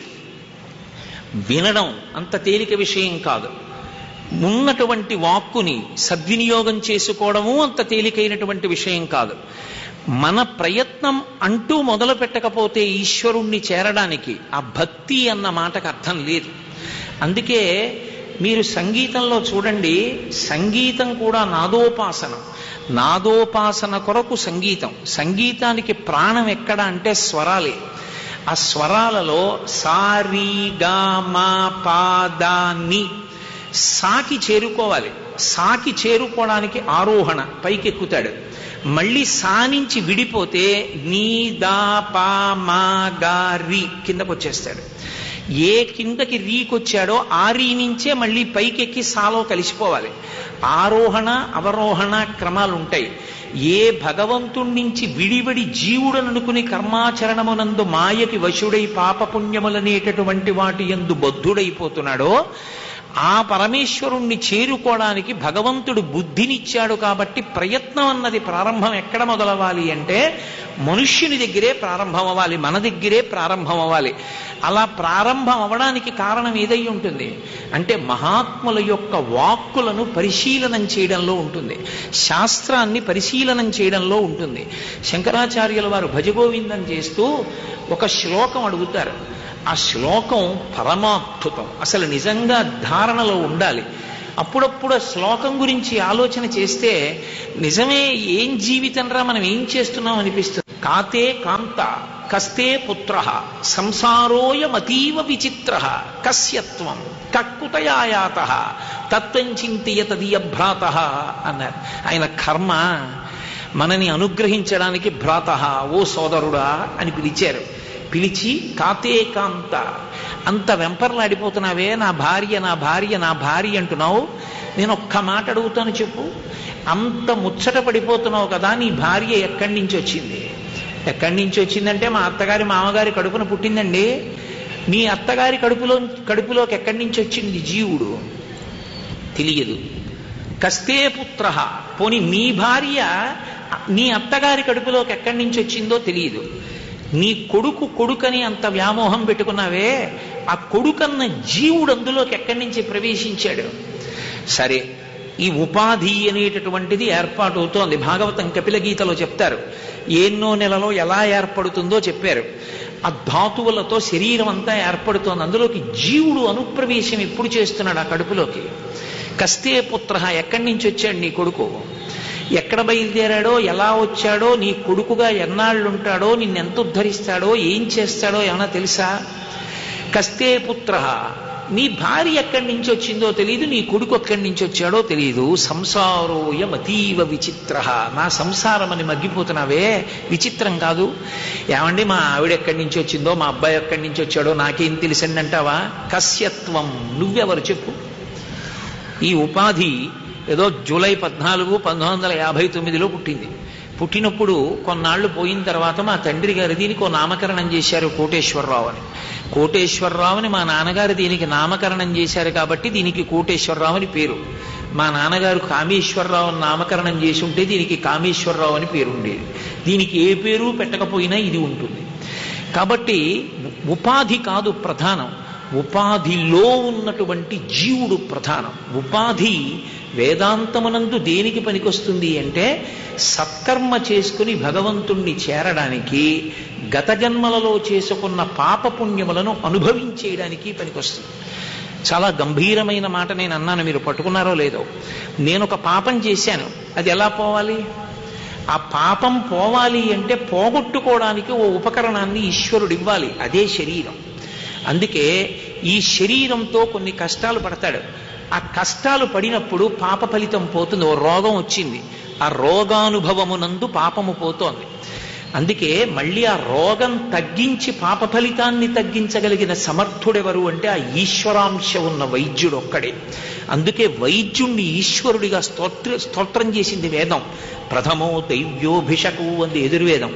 వినడం అంత తేలిక విషయం కాదు ఉన్నటువంటి వాక్కుని సద్వినియోగం చేసుకోవడము అంత తేలికైనటువంటి విషయం కాదు మన ప్రయత్నం అంటూ మొదలు పెట్టకపోతే ఈశ్వరుణ్ణి చేరడానికి ఆ భక్తి అన్న మాటకు అర్థం లేదు అందుకే మీరు సంగీతంలో చూడండి సంగీతం కూడా నాదోపాసనం నాదోపాసన కొరకు సంగీతం సంగీతానికి ప్రాణం ఎక్కడ అంటే స్వరాలే ఆ స్వరాలలో సారీ గా మా పాదాన్ని సాకి చేరుకోవాలి సాకి చేరుకోవడానికి ఆరోహణ పైకెక్కుతాడు మళ్ళీ సా నుంచి విడిపోతే నీ దా పా మా గా రి కిందకు వచ్చేస్తాడు ఏ కిందకి రీకొచ్చాడో ఆ రీ నుంచే మళ్ళీ పైకెక్కి సాలో కలిసిపోవాలి ఆరోహణ అవరోహణ క్రమాలు ఉంటాయి ఏ భగవంతుడి నుంచి విడివడి జీవుడననుకుని కర్మాచరణమునందు మాయకి వశుడై పాపపుణ్యములనేటటువంటి వాటి ఎందు బద్ధుడైపోతున్నాడో ఆ పరమేశ్వరుణ్ణి చేరుకోవడానికి భగవంతుడు బుద్ధినిచ్చాడు కాబట్టి ప్రయత్నం అన్నది ప్రారంభం ఎక్కడ మొదలవ్వాలి అంటే మనుష్యుని దగ్గరే ప్రారంభం అవ్వాలి మన దగ్గరే ప్రారంభం అవ్వాలి అలా ప్రారంభం అవ్వడానికి కారణం ఏదై ఉంటుంది అంటే మహాత్ముల యొక్క వాక్కులను పరిశీలనం చేయడంలో ఉంటుంది శాస్త్రాన్ని పరిశీలనం చేయడంలో ఉంటుంది శంకరాచార్యుల వారు భజగోవిందం చేస్తూ ఒక శ్లోకం అడుగుతారు ఆ శ్లోకం పరమాద్భుతం అసలు నిజంగా ధారణలో ఉండాలి అప్పుడప్పుడు ఆ శ్లోకం గురించి ఆలోచన చేస్తే నిజమే ఏం జీవితం రా మనం ఏం చేస్తున్నాం అనిపిస్తుంది కాతే కాంత కస్తే పుత్ర సంసారోయమతీవ విచిత్ర కస్యత్వం కక్కుతయాయాత తత్వం చింతియ తదీయభ్రాత అన్నారు ఆయన కర్మ మనని అనుగ్రహించడానికి భ్రాత ఓ సోదరుడా అని పిలిచారు పిలిచి కాతే కాంత అంత వెంపర్లాడిపోతున్నావే నా భార్య నా భార్య నా భార్య అంటున్నావు నేను ఒక్క మాట అడుగుతాను చెప్పు అంత ముచ్చట పడిపోతున్నావు కదా నీ భార్య ఎక్కడి నుంచి వచ్చింది ఎక్కడి నుంచి వచ్చిందంటే మా అత్తగారి మామగారి కడుపున పుట్టిందండి మీ అత్తగారి కడుపులో కడుపులోకి ఎక్కడి నుంచి వచ్చింది జీవుడు తెలియదు కస్తే పుత్ర పోని నీ భార్య నీ అత్తగారి కడుపులోకి ఎక్కడి నుంచి వచ్చిందో తెలియదు నీ కొడుకు కొడుకని అంత వ్యామోహం పెట్టుకున్నావే ఆ కొడుకన్న జీవుడు అందులోకి ఎక్కడి నుంచి ప్రవేశించాడు సరే ఈ ఉపాధి అనేటటువంటిది ఏర్పాటు అవుతోంది భాగవతం కపిల గీతలో చెప్తారు ఎన్నో నెలలో ఎలా ఏర్పడుతుందో చెప్పారు ఆ ధాతువులతో శరీరం అంతా ఏర్పడుతోంది అందులోకి జీవుడు అనుప్రవేశం ఎప్పుడు చేస్తున్నాడు ఆ కడుపులోకి కస్తే పుత్ర ఎక్కడి నుంచి వచ్చాడు నీ కొడుకు ఎక్కడ బయలుదేరాడో ఎలా వచ్చాడో నీ కొడుకుగా ఎన్నాళ్ళు ఉంటాడో నిన్నెంత ఉద్ధరిస్తాడో ఏం చేస్తాడో ఏమైనా తెలుసా కస్తే పుత్ర నీ భార్య ఎక్కడి నుంచి వచ్చిందో తెలియదు నీ కొడుకు ఎక్కడి నుంచి వచ్చాడో తెలియదు సంసారోయం అతీవ విచిత్ర నా సంసారం అని మగ్గిపోతున్నావే విచిత్రం కాదు ఏమండి మా ఆవిడ ఎక్కడి నుంచి వచ్చిందో మా అబ్బాయి ఎక్కడి నుంచి వచ్చాడో నాకేం తెలిసండి అంటావా కస్యత్వం నువ్వెవరు చెప్పు ఈ ఉపాధి ఏదో జూలై పద్నాలుగు పంతొమ్మిది వందల యాభై తొమ్మిదిలో పుట్టింది పుట్టినప్పుడు కొన్నాళ్లు పోయిన తర్వాత మా తండ్రి గారు దీనికి ఓ నామకరణం చేశారు కోటేశ్వరరావు అని కోటేశ్వరరావుని మా నాన్నగారు దీనికి నామకరణం చేశారు కాబట్టి దీనికి కోటేశ్వరరావు అని పేరు మా నాన్నగారు కామేశ్వరరావు అని నామకరణం చేసి ఉంటే దీనికి కామేశ్వరరావు అని పేరు ఉండేది దీనికి ఏ పేరు పెట్టకపోయినా ఇది ఉంటుంది కాబట్టి ఉపాధి కాదు ప్రధానం ఉపాధిలో ఉన్నటువంటి జీవుడు ప్రధానం ఉపాధి వేదాంతమునందు దేనికి పనికొస్తుంది అంటే సత్కర్మ చేసుకుని భగవంతుణ్ణి చేరడానికి గత జన్మలలో చేసుకున్న పాపపుణ్యములను అనుభవించేయడానికి పనికొస్తుంది చాలా గంభీరమైన మాట నేను అన్నాను మీరు పట్టుకున్నారో లేదో నేను ఒక పాపం చేశాను అది ఎలా పోవాలి ఆ పాపం పోవాలి అంటే పోగొట్టుకోవడానికి ఓ ఉపకరణాన్ని ఈశ్వరుడు ఇవ్వాలి అదే శరీరం అందుకే ఈ శరీరంతో కొన్ని కష్టాలు పడతాడు ఆ కష్టాలు పడినప్పుడు పాప ఫలితం పోతుంది ఓ రోగం వచ్చింది ఆ రోగానుభవమునందు పాపము పోతోంది అందుకే మళ్ళీ ఆ రోగం తగ్గించి పాప ఫలితాన్ని తగ్గించగలిగిన సమర్థుడెవరు అంటే ఆ ఈశ్వరాంశ ఉన్న వైద్యుడు ఒక్కడే అందుకే వైద్యుణ్ణి ఈశ్వరుడిగా స్తోత్ర స్తోత్రం చేసింది వేదం ప్రథమో దైవ్యోభిషకు అంది ఎదుర్వేదం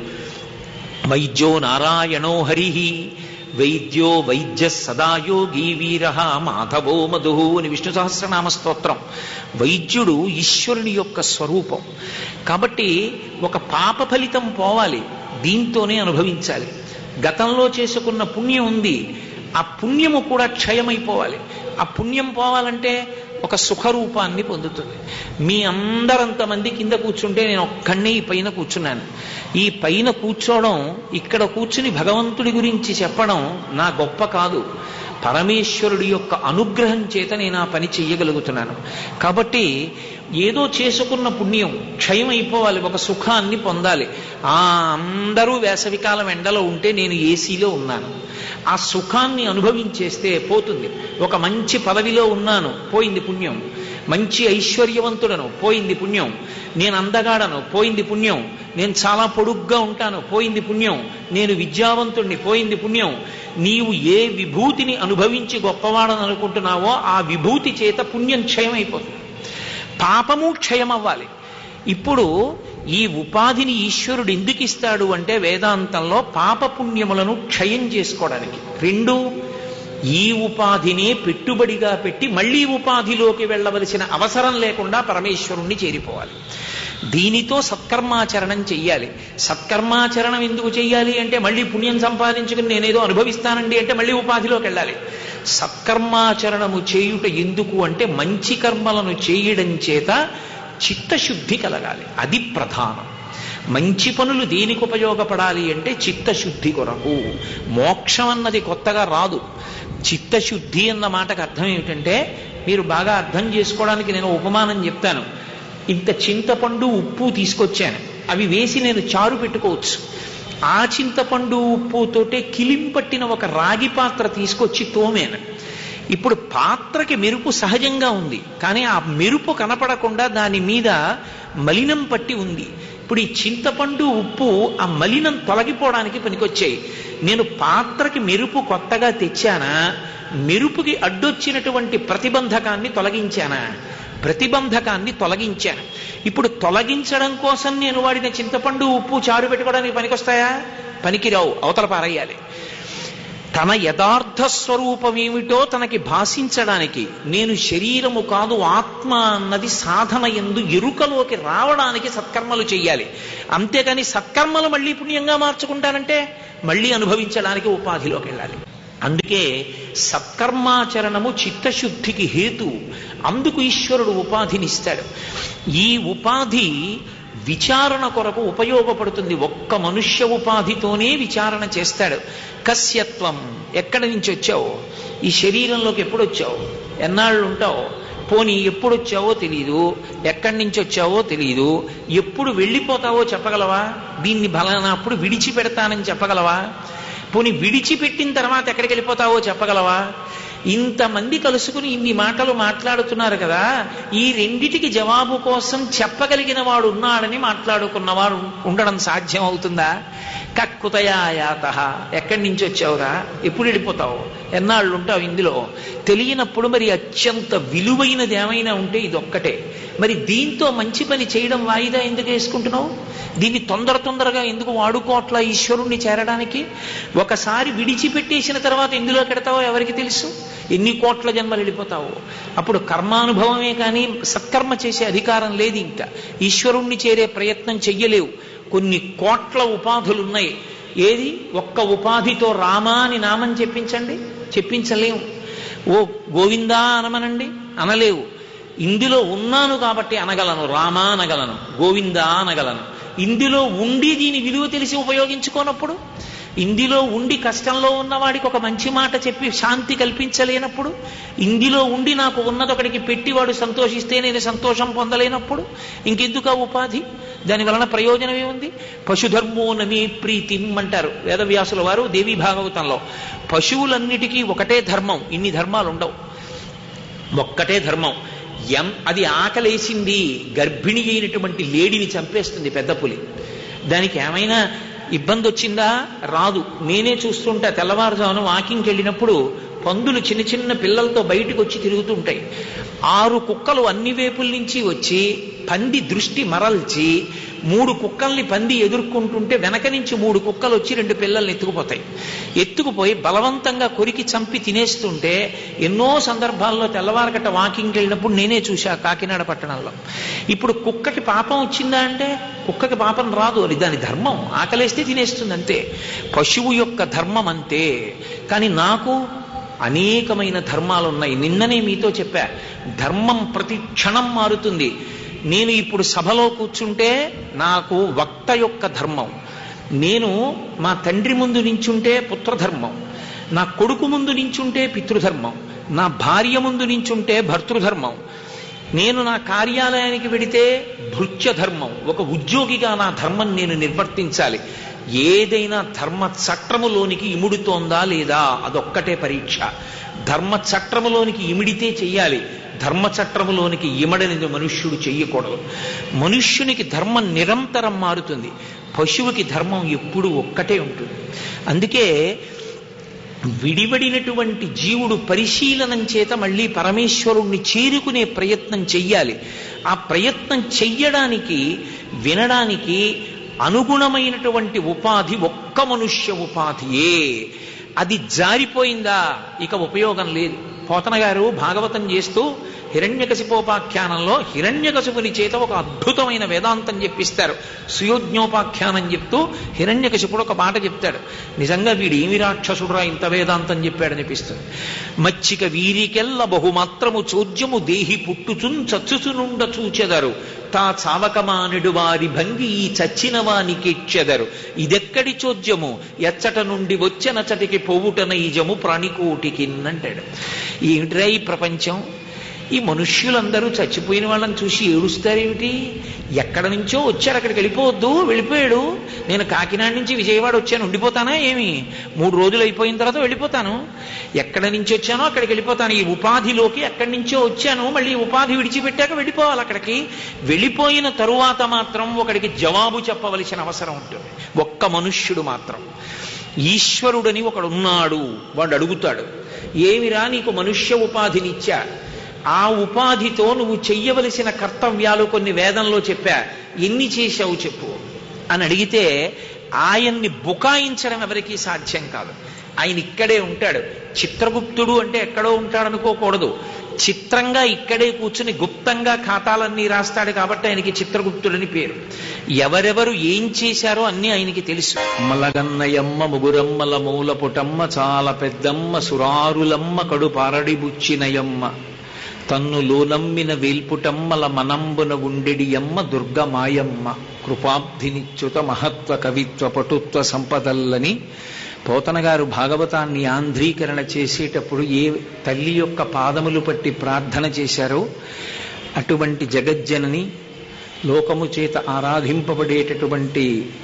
వైద్యో నారాయణో హరిహి వైద్యో వైద్య సదాయోగి వీర మాధవో మధు అని విష్ణు సహస్రనామ స్తోత్రం వైద్యుడు ఈశ్వరుని యొక్క స్వరూపం కాబట్టి ఒక పాప ఫలితం పోవాలి దీంతోనే అనుభవించాలి గతంలో చేసుకున్న పుణ్యం ఉంది ఆ పుణ్యము కూడా క్షయమైపోవాలి ఆ పుణ్యం పోవాలంటే ఒక సుఖరూపాన్ని పొందుతుంది మీ అందరంతమంది కింద కూర్చుంటే నేను ఒక్కడినే ఈ పైన కూర్చున్నాను ఈ పైన కూర్చోవడం ఇక్కడ కూర్చుని భగవంతుడి గురించి చెప్పడం నా గొప్ప కాదు పరమేశ్వరుడి యొక్క అనుగ్రహం చేత నేను ఆ పని చెయ్యగలుగుతున్నాను కాబట్టి ఏదో చేసుకున్న పుణ్యం క్షయం అయిపోవాలి ఒక సుఖాన్ని పొందాలి ఆ అందరూ వేసవికాలం ఎండలో ఉంటే నేను ఏసీలో ఉన్నాను ఆ సుఖాన్ని అనుభవించేస్తే పోతుంది ఒక మంచి పదవిలో ఉన్నాను పోయింది పుణ్యం మంచి ఐశ్వర్యవంతుడను పోయింది పుణ్యం నేను అందగాడను పోయింది పుణ్యం నేను చాలా పొడుగ్గా ఉంటాను పోయింది పుణ్యం నేను విద్యావంతుణ్ణి పోయింది పుణ్యం నీవు ఏ విభూతిని అనుభవించి గొప్పవాడని అనుకుంటున్నావో ఆ విభూతి చేత పుణ్యం క్షయమైపోతుంది పాపము క్షయం అవ్వాలి ఇప్పుడు ఈ ఉపాధిని ఈశ్వరుడు ఎందుకు ఇస్తాడు అంటే వేదాంతంలో పాపపుణ్యములను క్షయం చేసుకోవడానికి రెండు ఈ ఉపాధినే పెట్టుబడిగా పెట్టి మళ్ళీ ఉపాధిలోకి వెళ్ళవలసిన అవసరం లేకుండా పరమేశ్వరుణ్ణి చేరిపోవాలి దీనితో సత్కర్మాచరణం చెయ్యాలి సత్కర్మాచరణం ఎందుకు చెయ్యాలి అంటే మళ్ళీ పుణ్యం సంపాదించుకుని నేనేదో అనుభవిస్తానండి అంటే మళ్ళీ ఉపాధిలోకి వెళ్ళాలి సత్కర్మాచరణము చేయుట ఎందుకు అంటే మంచి కర్మలను చేయడం చేత చిత్తశుద్ధి కలగాలి అది ప్రధానం మంచి పనులు దేనికి ఉపయోగపడాలి అంటే చిత్తశుద్ధి కొరకు మోక్షం అన్నది కొత్తగా రాదు చిత్తశుద్ధి అన్న మాటకు అర్థం ఏమిటంటే మీరు బాగా అర్థం చేసుకోవడానికి నేను ఉపమానం చెప్తాను ఇంత చింతపండు ఉప్పు తీసుకొచ్చాను అవి వేసి నేను చారు పెట్టుకోవచ్చు ఆ చింతపండు ఉప్పుతోటే కిలింపట్టిన ఒక రాగి పాత్ర తీసుకొచ్చి తోమాను ఇప్పుడు పాత్రకి మెరుపు సహజంగా ఉంది కానీ ఆ మెరుపు కనపడకుండా దాని మీద మలినం పట్టి ఉంది ఇప్పుడు ఈ చింతపండు ఉప్పు ఆ మలినం తొలగిపోవడానికి పనికొచ్చాయి నేను పాత్రకి మెరుపు కొత్తగా తెచ్చానా మెరుపుకి అడ్డొచ్చినటువంటి ప్రతిబంధకాన్ని తొలగించానా ప్రతిబంధకాన్ని తొలగించాను ఇప్పుడు తొలగించడం కోసం నేను వాడిన చింతపండు ఉప్పు చారు పెట్టుకోవడానికి పనికొస్తాయా పనికిరావు అవతల పారేయాలి తన యథార్థ స్వరూపం ఏమిటో తనకి భాషించడానికి నేను శరీరము కాదు ఆత్మ అన్నది సాధన ఎందు ఎరుకలోకి రావడానికి సత్కర్మలు చెయ్యాలి అంతేకాని సత్కర్మలు మళ్ళీ పుణ్యంగా మార్చుకుంటానంటే మళ్ళీ అనుభవించడానికి ఉపాధిలోకి వెళ్ళాలి అందుకే సత్కర్మాచరణము చిత్తశుద్ధికి హేతు అందుకు ఈశ్వరుడు ఉపాధినిస్తాడు ఈ ఉపాధి విచారణ కొరకు ఉపయోగపడుతుంది ఒక్క మనుష్య ఉపాధితోనే విచారణ చేస్తాడు కస్యత్వం ఎక్కడి నుంచి వచ్చావు ఈ శరీరంలోకి ఎప్పుడు వచ్చావు ఎన్నాళ్ళు ఉంటావు పోనీ ఎప్పుడు వచ్చావో తెలియదు ఎక్కడి నుంచి వచ్చావో తెలియదు ఎప్పుడు వెళ్ళిపోతావో చెప్పగలవా దీన్ని బలనప్పుడు విడిచిపెడతానని చెప్పగలవా పోనీ విడిచిపెట్టిన తర్వాత ఎక్కడికి వెళ్ళిపోతావో చెప్పగలవా ఇంతమంది కలుసుకుని ఇన్ని మాటలు మాట్లాడుతున్నారు కదా ఈ రెండిటికి జవాబు కోసం చెప్పగలిగిన వాడు ఉన్నాడని మాట్లాడుకున్నవాడు ఉండడం సాధ్యం అవుతుందా కక్కుతయాయాత ఎక్కడి నుంచి వచ్చావురా ఎప్పుడు వెళ్ళిపోతావు ఎన్నాళ్ళు ఉంటావు ఇందులో తెలియనప్పుడు మరి అత్యంత విలువైనది ఏమైనా ఉంటే ఇది ఒక్కటే మరి దీంతో మంచి పని చేయడం వాయిదా ఎందుకు వేసుకుంటున్నావు దీన్ని తొందర తొందరగా ఎందుకు వాడుకోవట్లా ఈశ్వరుణ్ణి చేరడానికి ఒకసారి విడిచిపెట్టేసిన తర్వాత ఎందులో పెడతావో ఎవరికి తెలుసు ఎన్ని కోట్ల జన్మలు వెళ్ళిపోతావో అప్పుడు కర్మానుభవమే కానీ సత్కర్మ చేసే అధికారం లేదు ఇంకా ఈశ్వరుణ్ణి చేరే ప్రయత్నం చెయ్యలేవు కొన్ని కోట్ల ఉపాధులు ఉన్నాయి ఏది ఒక్క ఉపాధితో రామా అని నామం చెప్పించండి చెప్పించలేము ఓ గోవిందా అనమనండి అనలేవు ఇందులో ఉన్నాను కాబట్టి అనగలను రామా అనగలను గోవిందా అనగలను ఇందులో ఉండి దీని విలువ తెలిసి ఉపయోగించుకోనప్పుడు ఇందులో ఉండి కష్టంలో ఉన్నవాడికి ఒక మంచి మాట చెప్పి శాంతి కల్పించలేనప్పుడు ఇందులో ఉండి నాకు ఉన్నది ఒకడికి పెట్టి వాడు సంతోషిస్తే నేను సంతోషం పొందలేనప్పుడు ఇంకెందుకు ఆ ఉపాధి దాని వలన ప్రయోజనం ఏముంది పశుధర్మో నమే ప్రీతిం అంటారు వేదవ్యాసుల వారు దేవీ భాగవతంలో పశువులన్నిటికీ ఒకటే ధర్మం ఇన్ని ధర్మాలు ఉండవు ఒక్కటే ధర్మం ఎం అది ఆకలేసింది గర్భిణి అయినటువంటి లేడిని చంపేస్తుంది పెద్ద పులి దానికి ఏమైనా ఇబ్బంది వచ్చిందా రాదు నేనే చూస్తుంటా తెల్లవారుజామున వాకింగ్కి వెళ్ళినప్పుడు పందులు చిన్న చిన్న పిల్లలతో బయటకు వచ్చి తిరుగుతుంటాయి ఆరు కుక్కలు అన్ని వేపుల నుంచి వచ్చి పంది దృష్టి మరల్చి మూడు కుక్కల్ని పంది ఎదుర్కొంటుంటే వెనక నుంచి మూడు కుక్కలు వచ్చి రెండు పిల్లల్ని ఎత్తుకుపోతాయి ఎత్తుకుపోయి బలవంతంగా కొరికి చంపి తినేస్తుంటే ఎన్నో సందర్భాల్లో తెల్లవారగట్ట వాకింగ్కి వెళ్ళినప్పుడు నేనే చూశా కాకినాడ పట్టణంలో ఇప్పుడు కుక్కకి పాపం వచ్చిందా అంటే కుక్కకి పాపం రాదు అది దాని ధర్మం ఆకలేస్తే తినేస్తుంది అంతే పశువు యొక్క ధర్మం అంతే కానీ నాకు అనేకమైన ధర్మాలు ఉన్నాయి నిన్ననే మీతో చెప్పా ధర్మం ప్రతి క్షణం మారుతుంది నేను ఇప్పుడు సభలో కూర్చుంటే నాకు వక్త యొక్క ధర్మం నేను మా తండ్రి ముందు నించుంటే పుత్రధర్మం నా కొడుకు ముందు నించుంటే పితృధర్మం నా భార్య ముందు నించుంటే భర్తృధర్మం నేను నా కార్యాలయానికి వెడితే భృత్య ధర్మం ఒక ఉద్యోగిగా నా ధర్మం నేను నిర్వర్తించాలి ఏదైనా ధర్మ చట్రములోనికి ఇముడుతోందా లేదా అదొక్కటే పరీక్ష ధర్మ చట్రములోనికి ఇమిడితే చెయ్యాలి ధర్మ చట్రములోనికి ఇమడనిది మనుష్యుడు చెయ్యకూడదు మనుష్యునికి ధర్మం నిరంతరం మారుతుంది పశువుకి ధర్మం ఎప్పుడు ఒక్కటే ఉంటుంది అందుకే విడివడినటువంటి జీవుడు పరిశీలనం చేత మళ్ళీ పరమేశ్వరుణ్ణి చేరుకునే ప్రయత్నం చెయ్యాలి ఆ ప్రయత్నం చెయ్యడానికి వినడానికి అనుగుణమైనటువంటి ఉపాధి ఒక్క మనుష్య ఉపాధియే అది జారిపోయిందా ఇక ఉపయోగం లేదు పోతన గారు భాగవతం చేస్తూ హిరణ్యకశిపోపాఖ్యానంలో హిరణ్యకశిపుని చేత ఒక అద్భుతమైన వేదాంతం చెప్పిస్తారు సుయోజ్ఞోపాఖ్యానం చెప్తూ హిరణ్యకశిపుడు ఒక మాట చెప్తాడు నిజంగా వీడు ఏమి రాక్షసుడురా ఇంత వేదాంతం చెప్పాడనిపిస్తుంది మచ్చిక వీరికెల్ల బహుమాత్రము చోద్యము దేహి పుట్టుచున్ చచ్చుచునుండ చూచెదరు తా చావకమానుడు వారి భంగి ఈ చచ్చిన వానికెచ్చెదరు ఇదెక్కడి చోద్యము ఎచ్చట నుండి వచ్చనచటికి పోవుటన ఈజము ప్రాణికోటికి అంటాడు ఏమిట్రా ఈ ప్రపంచం ఈ మనుష్యులందరూ చచ్చిపోయిన వాళ్ళని చూసి ఏడుస్తారేమిటి ఎక్కడ నుంచో వచ్చారు అక్కడికి వెళ్ళిపోవద్దు వెళ్ళిపోయాడు నేను కాకినాడ నుంచి విజయవాడ వచ్చాను ఉండిపోతానా ఏమి మూడు రోజులు అయిపోయిన తర్వాత వెళ్ళిపోతాను ఎక్కడ నుంచి వచ్చానో అక్కడికి వెళ్ళిపోతాను ఈ ఉపాధిలోకి ఎక్కడి నుంచో వచ్చాను మళ్ళీ ఈ ఉపాధి విడిచిపెట్టాక వెళ్ళిపోవాలి అక్కడికి వెళ్ళిపోయిన తరువాత మాత్రం ఒకడికి జవాబు చెప్పవలసిన అవసరం ఉంటుంది ఒక్క మనుష్యుడు మాత్రం ఈశ్వరుడని ఒకడు ఉన్నాడు వాడు అడుగుతాడు ఏమిరా నీకు మనుష్య ఉపాధినిచ్చా ఆ ఉపాధితో నువ్వు చెయ్యవలసిన కర్తవ్యాలు కొన్ని వేదంలో చెప్పా ఎన్ని చేశావు చెప్పు అని అడిగితే ఆయన్ని బుకాయించడం ఎవరికీ సాధ్యం కాదు ఆయన ఇక్కడే ఉంటాడు చిత్రగుప్తుడు అంటే ఎక్కడో ఉంటాడు అనుకోకూడదు చిత్రంగా ఇక్కడే కూర్చుని గుప్తంగా ఖాతాలన్నీ రాస్తాడు కాబట్టి ఆయనకి చిత్రగుప్తుడని పేరు ఎవరెవరు ఏం చేశారో అన్నీ ఆయనకి తెలుసు మలగన్నయమ్మ ముగురమ్మల మూల పుటమ్మ చాలా పెద్దమ్మ సురారులమ్మ కడు పారడి బుచ్చినయమ్మ తన్ను లోనమ్మిన వేల్పుటమ్మల మనంబున ఉండెడియమ్మ దుర్గమాయమ్మ కృపాబ్ధినిచ్యుత మహత్వ కవిత్వ పటుత్వ సంపదల్లని పోతన గారు భాగవతాన్ని ఆంధ్రీకరణ చేసేటప్పుడు ఏ తల్లి యొక్క పాదములు పట్టి ప్రార్థన చేశారో అటువంటి జగజ్జనని లోకము చేత ఆరాధింపబడేటటువంటి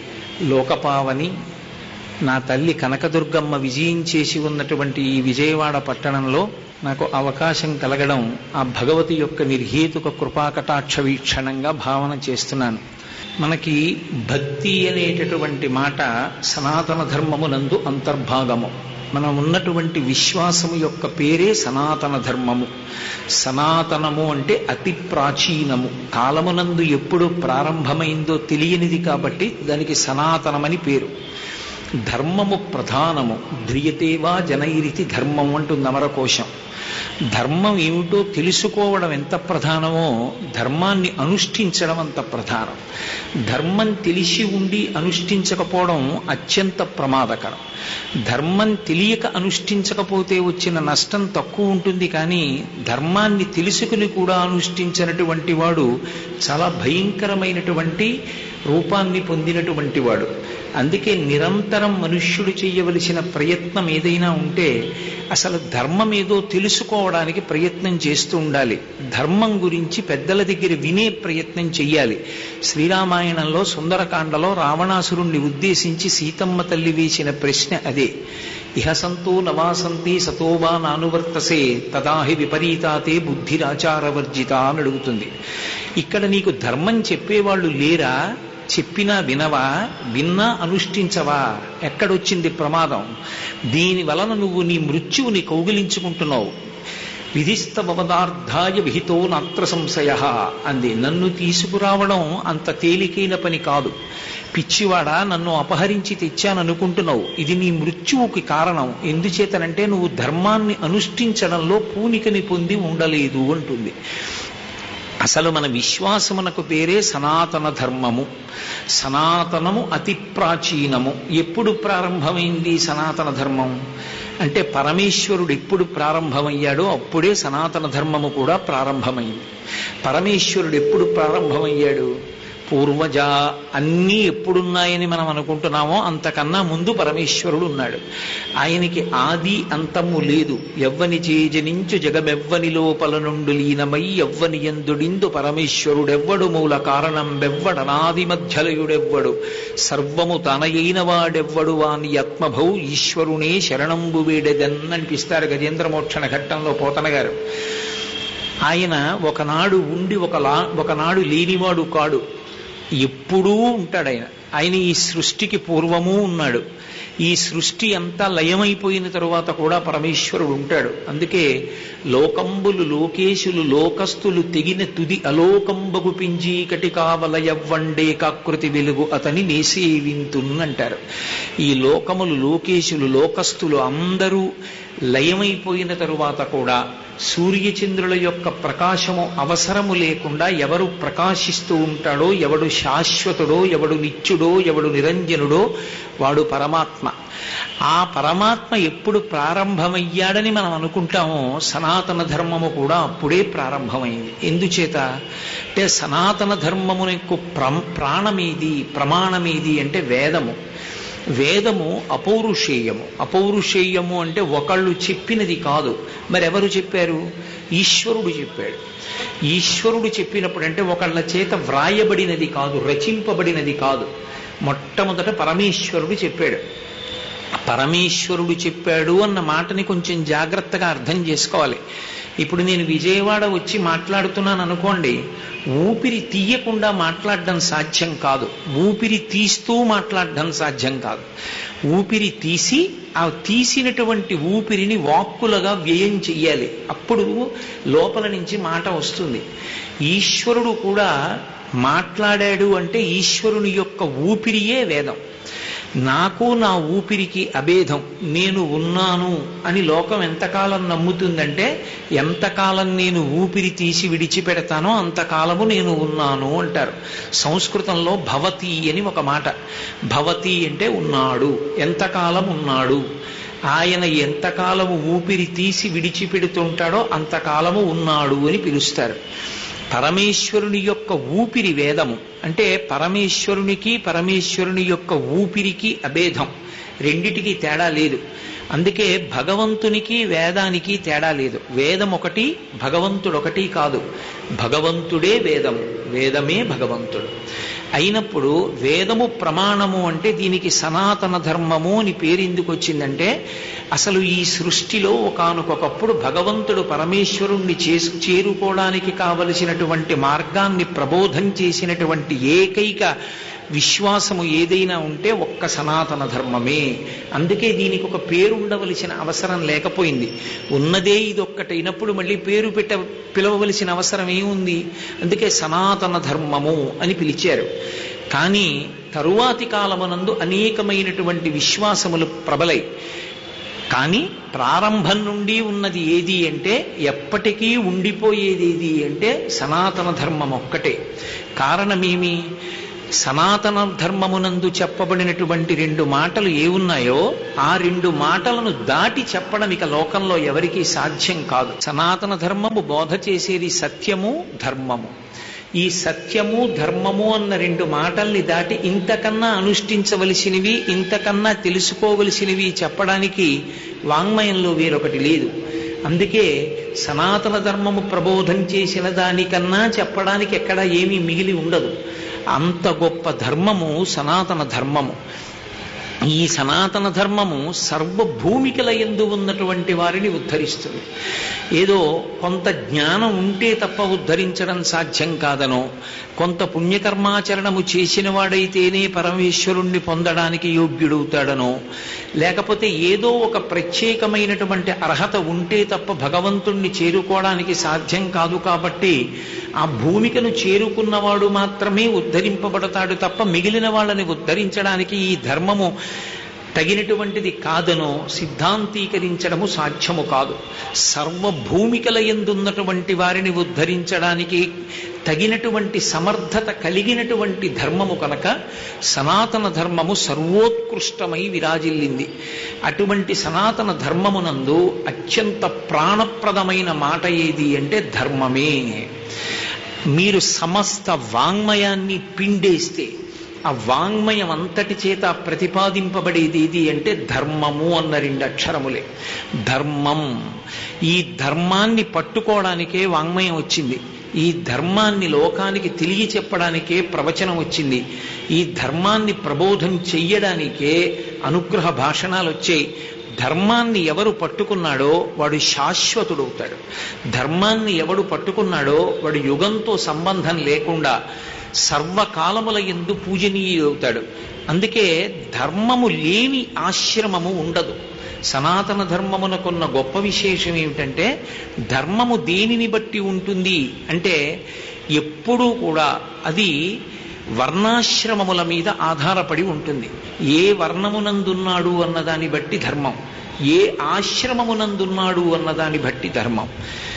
లోకపావని నా తల్లి కనకదుర్గమ్మ విజయం చేసి ఉన్నటువంటి ఈ విజయవాడ పట్టణంలో నాకు అవకాశం కలగడం ఆ భగవతి యొక్క నిర్హేతుక కృపాకటాక్ష వీక్షణంగా భావన చేస్తున్నాను మనకి భక్తి అనేటటువంటి మాట సనాతన ధర్మమునందు అంతర్భాగము మనం ఉన్నటువంటి విశ్వాసము యొక్క పేరే సనాతన ధర్మము సనాతనము అంటే అతి ప్రాచీనము కాలమునందు ఎప్పుడు ప్రారంభమైందో తెలియనిది కాబట్టి దానికి సనాతనమని పేరు ధర్మము ప్రధానము ధ్రియతేవా జనైరితి ధర్మం అంటుంది అమరకోశం ధర్మం ఏమిటో తెలుసుకోవడం ఎంత ప్రధానమో ధర్మాన్ని అనుష్ఠించడం అంత ప్రధానం ధర్మం తెలిసి ఉండి అనుష్ఠించకపోవడం అత్యంత ప్రమాదకరం ధర్మం తెలియక అనుష్ఠించకపోతే వచ్చిన నష్టం తక్కువ ఉంటుంది కానీ ధర్మాన్ని తెలుసుకుని కూడా అనుష్ఠించినటువంటి వాడు చాలా భయంకరమైనటువంటి రూపాన్ని పొందినటువంటి వాడు అందుకే నిరంతరం మనుష్యుడు చేయవలసిన ప్రయత్నం ఏదైనా ఉంటే అసలు ధర్మం ఏదో తెలుసుకోవడానికి ప్రయత్నం చేస్తూ ఉండాలి ధర్మం గురించి పెద్దల దగ్గర వినే ప్రయత్నం చెయ్యాలి శ్రీరామాయణంలో సుందరకాండలో రావణాసురుణ్ణి ఉద్దేశించి సీతమ్మ తల్లి వేసిన ప్రశ్న అదే ఇహ సంతో నవాసంతి సతోవా నానువర్తసే తదాహి విపరీతాతే బుద్ధిరాచారవర్జిత అని అడుగుతుంది ఇక్కడ నీకు ధర్మం చెప్పేవాళ్ళు లేరా చెప్పినా వినవా విన్నా అనుష్ఠించవా ఎక్కడొచ్చింది ప్రమాదం దీని వలన నువ్వు నీ మృత్యువుని కౌగిలించుకుంటున్నావు విధిస్తవదార్థాయ విహితో నాత్ర సంశయ అంది నన్ను తీసుకురావడం అంత తేలికైన పని కాదు పిచ్చివాడా నన్ను అపహరించి తెచ్చాననుకుంటున్నావు ఇది నీ మృత్యువుకి కారణం ఎందుచేతనంటే నువ్వు ధర్మాన్ని అనుష్ఠించడంలో పూనికని పొంది ఉండలేదు అంటుంది అసలు మన విశ్వాసమునకు పేరే సనాతన ధర్మము సనాతనము అతి ప్రాచీనము ఎప్పుడు ప్రారంభమైంది సనాతన ధర్మం అంటే పరమేశ్వరుడు ఎప్పుడు ప్రారంభమయ్యాడో అప్పుడే సనాతన ధర్మము కూడా ప్రారంభమైంది పరమేశ్వరుడు ఎప్పుడు ప్రారంభమయ్యాడు పూర్వజ అన్నీ ఎప్పుడున్నాయని మనం అనుకుంటున్నామో అంతకన్నా ముందు పరమేశ్వరుడు ఉన్నాడు ఆయనకి ఆది అంతము లేదు ఎవ్వని చేజనించు జగమెవ్వని లోపల నుండు లీనమై ఎవ్వని ఎందుడిందు పరమేశ్వరుడెవ్వడు మూల కారణం బెవ్వడనాది మధ్యలయుడెవ్వడు సర్వము తనయైన వాడెవ్వడు వాని ఆత్మభౌ ఈశ్వరునే శరణంబు వీడెదన్ అనిపిస్తారు గజేంద్రమోక్షణ ఘట్టంలో పోతన గారు ఆయన ఒకనాడు ఉండి ఒకలా ఒకనాడు లేనివాడు కాడు ఎప్పుడూ ఉంటాడు ఆయన ఆయన ఈ సృష్టికి పూర్వము ఉన్నాడు ఈ సృష్టి అంతా లయమైపోయిన తరువాత కూడా పరమేశ్వరుడు ఉంటాడు అందుకే లోకంబులు లోకేశులు లోకస్తులు తెగిన తుది అలోకంబగు పింజీకటి కావలయవ్వండే కాకృతి వెలుగు అతని నేసేవింతున్నంటారు ఈ లోకములు లోకేశులు లోకస్తులు అందరూ లయమైపోయిన తరువాత కూడా సూర్యచంద్రుల యొక్క ప్రకాశము అవసరము లేకుండా ఎవరు ప్రకాశిస్తూ ఉంటాడో ఎవడు శాశ్వతుడో ఎవడు నిత్యుడో ఎవడు నిరంజనుడో వాడు పరమాత్మ ఆ పరమాత్మ ఎప్పుడు ప్రారంభమయ్యాడని మనం అనుకుంటామో సనాతన ధర్మము కూడా అప్పుడే ప్రారంభమైంది ఎందుచేత అంటే సనాతన ధర్మము యొక్క ప్రాణమేది ప్రమాణమేది అంటే వేదము వేదము అపౌరుషేయము అపౌరుషేయము అంటే ఒకళ్ళు చెప్పినది కాదు మరి ఎవరు చెప్పారు ఈశ్వరుడు చెప్పాడు ఈశ్వరుడు చెప్పినప్పుడు అంటే ఒకళ్ళ చేత వ్రాయబడినది కాదు రచింపబడినది కాదు మొట్టమొదట పరమేశ్వరుడు చెప్పాడు పరమేశ్వరుడు చెప్పాడు అన్న మాటని కొంచెం జాగ్రత్తగా అర్థం చేసుకోవాలి ఇప్పుడు నేను విజయవాడ వచ్చి మాట్లాడుతున్నాను అనుకోండి ఊపిరి తీయకుండా మాట్లాడడం సాధ్యం కాదు ఊపిరి తీస్తూ మాట్లాడడం సాధ్యం కాదు ఊపిరి తీసి ఆ తీసినటువంటి ఊపిరిని వాక్కులుగా వ్యయం చెయ్యాలి అప్పుడు లోపల నుంచి మాట వస్తుంది ఈశ్వరుడు కూడా మాట్లాడాడు అంటే ఈశ్వరుని యొక్క ఊపిరియే వేదం నాకు నా ఊపిరికి అభేదం నేను ఉన్నాను అని లోకం ఎంతకాలం నమ్ముతుందంటే ఎంతకాలం నేను ఊపిరి తీసి విడిచిపెడతానో అంతకాలము నేను ఉన్నాను అంటారు సంస్కృతంలో భవతి అని ఒక మాట భవతి అంటే ఉన్నాడు ఎంతకాలం ఉన్నాడు ఆయన ఎంతకాలము ఊపిరి తీసి విడిచిపెడుతుంటాడో అంతకాలము ఉన్నాడు అని పిలుస్తారు పరమేశ్వరుని యొక్క ఊపిరి వేదము అంటే పరమేశ్వరునికి పరమేశ్వరుని యొక్క ఊపిరికి అభేదం రెండిటికి తేడా లేదు అందుకే భగవంతునికి వేదానికి తేడా లేదు వేదం ఒకటి భగవంతుడు ఒకటి కాదు భగవంతుడే వేదము వేదమే భగవంతుడు అయినప్పుడు వేదము ప్రమాణము అంటే దీనికి సనాతన ధర్మము అని పేరు ఎందుకు వచ్చిందంటే అసలు ఈ సృష్టిలో ఒకనకొకప్పుడు భగవంతుడు పరమేశ్వరుణ్ణి చేసు చేరుకోవడానికి కావలసినటువంటి మార్గాన్ని ప్రబోధం చేసినటువంటి ఏకైక విశ్వాసము ఏదైనా ఉంటే ఒక్క సనాతన ధర్మమే అందుకే దీనికి ఒక పేరు ఉండవలసిన అవసరం లేకపోయింది ఉన్నదే ఇది ఒక్కటైనప్పుడు మళ్ళీ పేరు పెట్ట పిలవవలసిన అవసరం ఏముంది అందుకే సనాతన ధర్మము అని పిలిచారు కానీ తరువాతి కాలమునందు అనేకమైనటువంటి విశ్వాసములు ప్రబలై కానీ ప్రారంభం నుండి ఉన్నది ఏది అంటే ఎప్పటికీ ఉండిపోయేది ఏది అంటే సనాతన ధర్మం ఒక్కటే కారణమేమి సనాతన ధర్మమునందు చెప్పబడినటువంటి రెండు మాటలు ఏ ఉన్నాయో ఆ రెండు మాటలను దాటి చెప్పడం ఇక లోకంలో ఎవరికీ సాధ్యం కాదు సనాతన ధర్మము బోధ చేసేది సత్యము ధర్మము ఈ సత్యము ధర్మము అన్న రెండు మాటల్ని దాటి ఇంతకన్నా అనుష్ఠించవలసినవి ఇంతకన్నా తెలుసుకోవలసినవి చెప్పడానికి వాంగ్మయంలో వేరొకటి లేదు అందుకే సనాతన ధర్మము ప్రబోధం చేసిన దానికన్నా చెప్పడానికి ఎక్కడ ఏమీ మిగిలి ఉండదు అంత గొప్ప ధర్మము సనాతన ధర్మము ఈ సనాతన ధర్మము సర్వభూమికల ఎందు ఉన్నటువంటి వారిని ఉద్ధరిస్తుంది ఏదో కొంత జ్ఞానం ఉంటే తప్ప ఉద్ధరించడం సాధ్యం కాదనో కొంత పుణ్యకర్మాచరణము చేసిన వాడైతేనే పరమేశ్వరుణ్ణి పొందడానికి యోగ్యుడవుతాడనో లేకపోతే ఏదో ఒక ప్రత్యేకమైనటువంటి అర్హత ఉంటే తప్ప భగవంతుణ్ణి చేరుకోవడానికి సాధ్యం కాదు కాబట్టి ఆ భూమికను చేరుకున్నవాడు మాత్రమే ఉద్ధరింపబడతాడు తప్ప మిగిలిన వాళ్ళని ఉద్ధరించడానికి ఈ ధర్మము తగినటువంటిది కాదనో సిద్ధాంతీకరించడము సాధ్యము కాదు సర్వభూమికల ఎందున్నటువంటి వారిని ఉద్ధరించడానికి తగినటువంటి సమర్థత కలిగినటువంటి ధర్మము కనుక సనాతన ధర్మము సర్వోత్కృష్టమై విరాజిల్లింది అటువంటి సనాతన ధర్మమునందు అత్యంత ప్రాణప్రదమైన మాట ఏది అంటే ధర్మమే మీరు సమస్త వాంగ్మయాన్ని పిండేస్తే ఆ వాంగ్మయం అంతటి చేత ప్రతిపాదింపబడేది ఏది అంటే ధర్మము అన్న రెండు అక్షరములే ధర్మం ఈ ధర్మాన్ని పట్టుకోవడానికే వాంగ్మయం వచ్చింది ఈ ధర్మాన్ని లోకానికి తెలియ చెప్పడానికే ప్రవచనం వచ్చింది ఈ ధర్మాన్ని ప్రబోధం చెయ్యడానికే అనుగ్రహ భాషణాలు వచ్చాయి ధర్మాన్ని ఎవరు పట్టుకున్నాడో వాడు శాశ్వతుడవుతాడు ధర్మాన్ని ఎవడు పట్టుకున్నాడో వాడు యుగంతో సంబంధం లేకుండా సర్వకాలముల ఎందు పూజనీయుడవుతాడు అందుకే ధర్మము లేని ఆశ్రమము ఉండదు సనాతన ధర్మమునకున్న గొప్ప విశేషం ఏమిటంటే ధర్మము దేనిని బట్టి ఉంటుంది అంటే ఎప్పుడూ కూడా అది వర్ణాశ్రమముల మీద ఆధారపడి ఉంటుంది ఏ వర్ణమునందున్నాడు అన్నదాన్ని బట్టి ధర్మం ఏ ఆశ్రమమునందున్నాడు అన్నదాన్ని బట్టి ధర్మం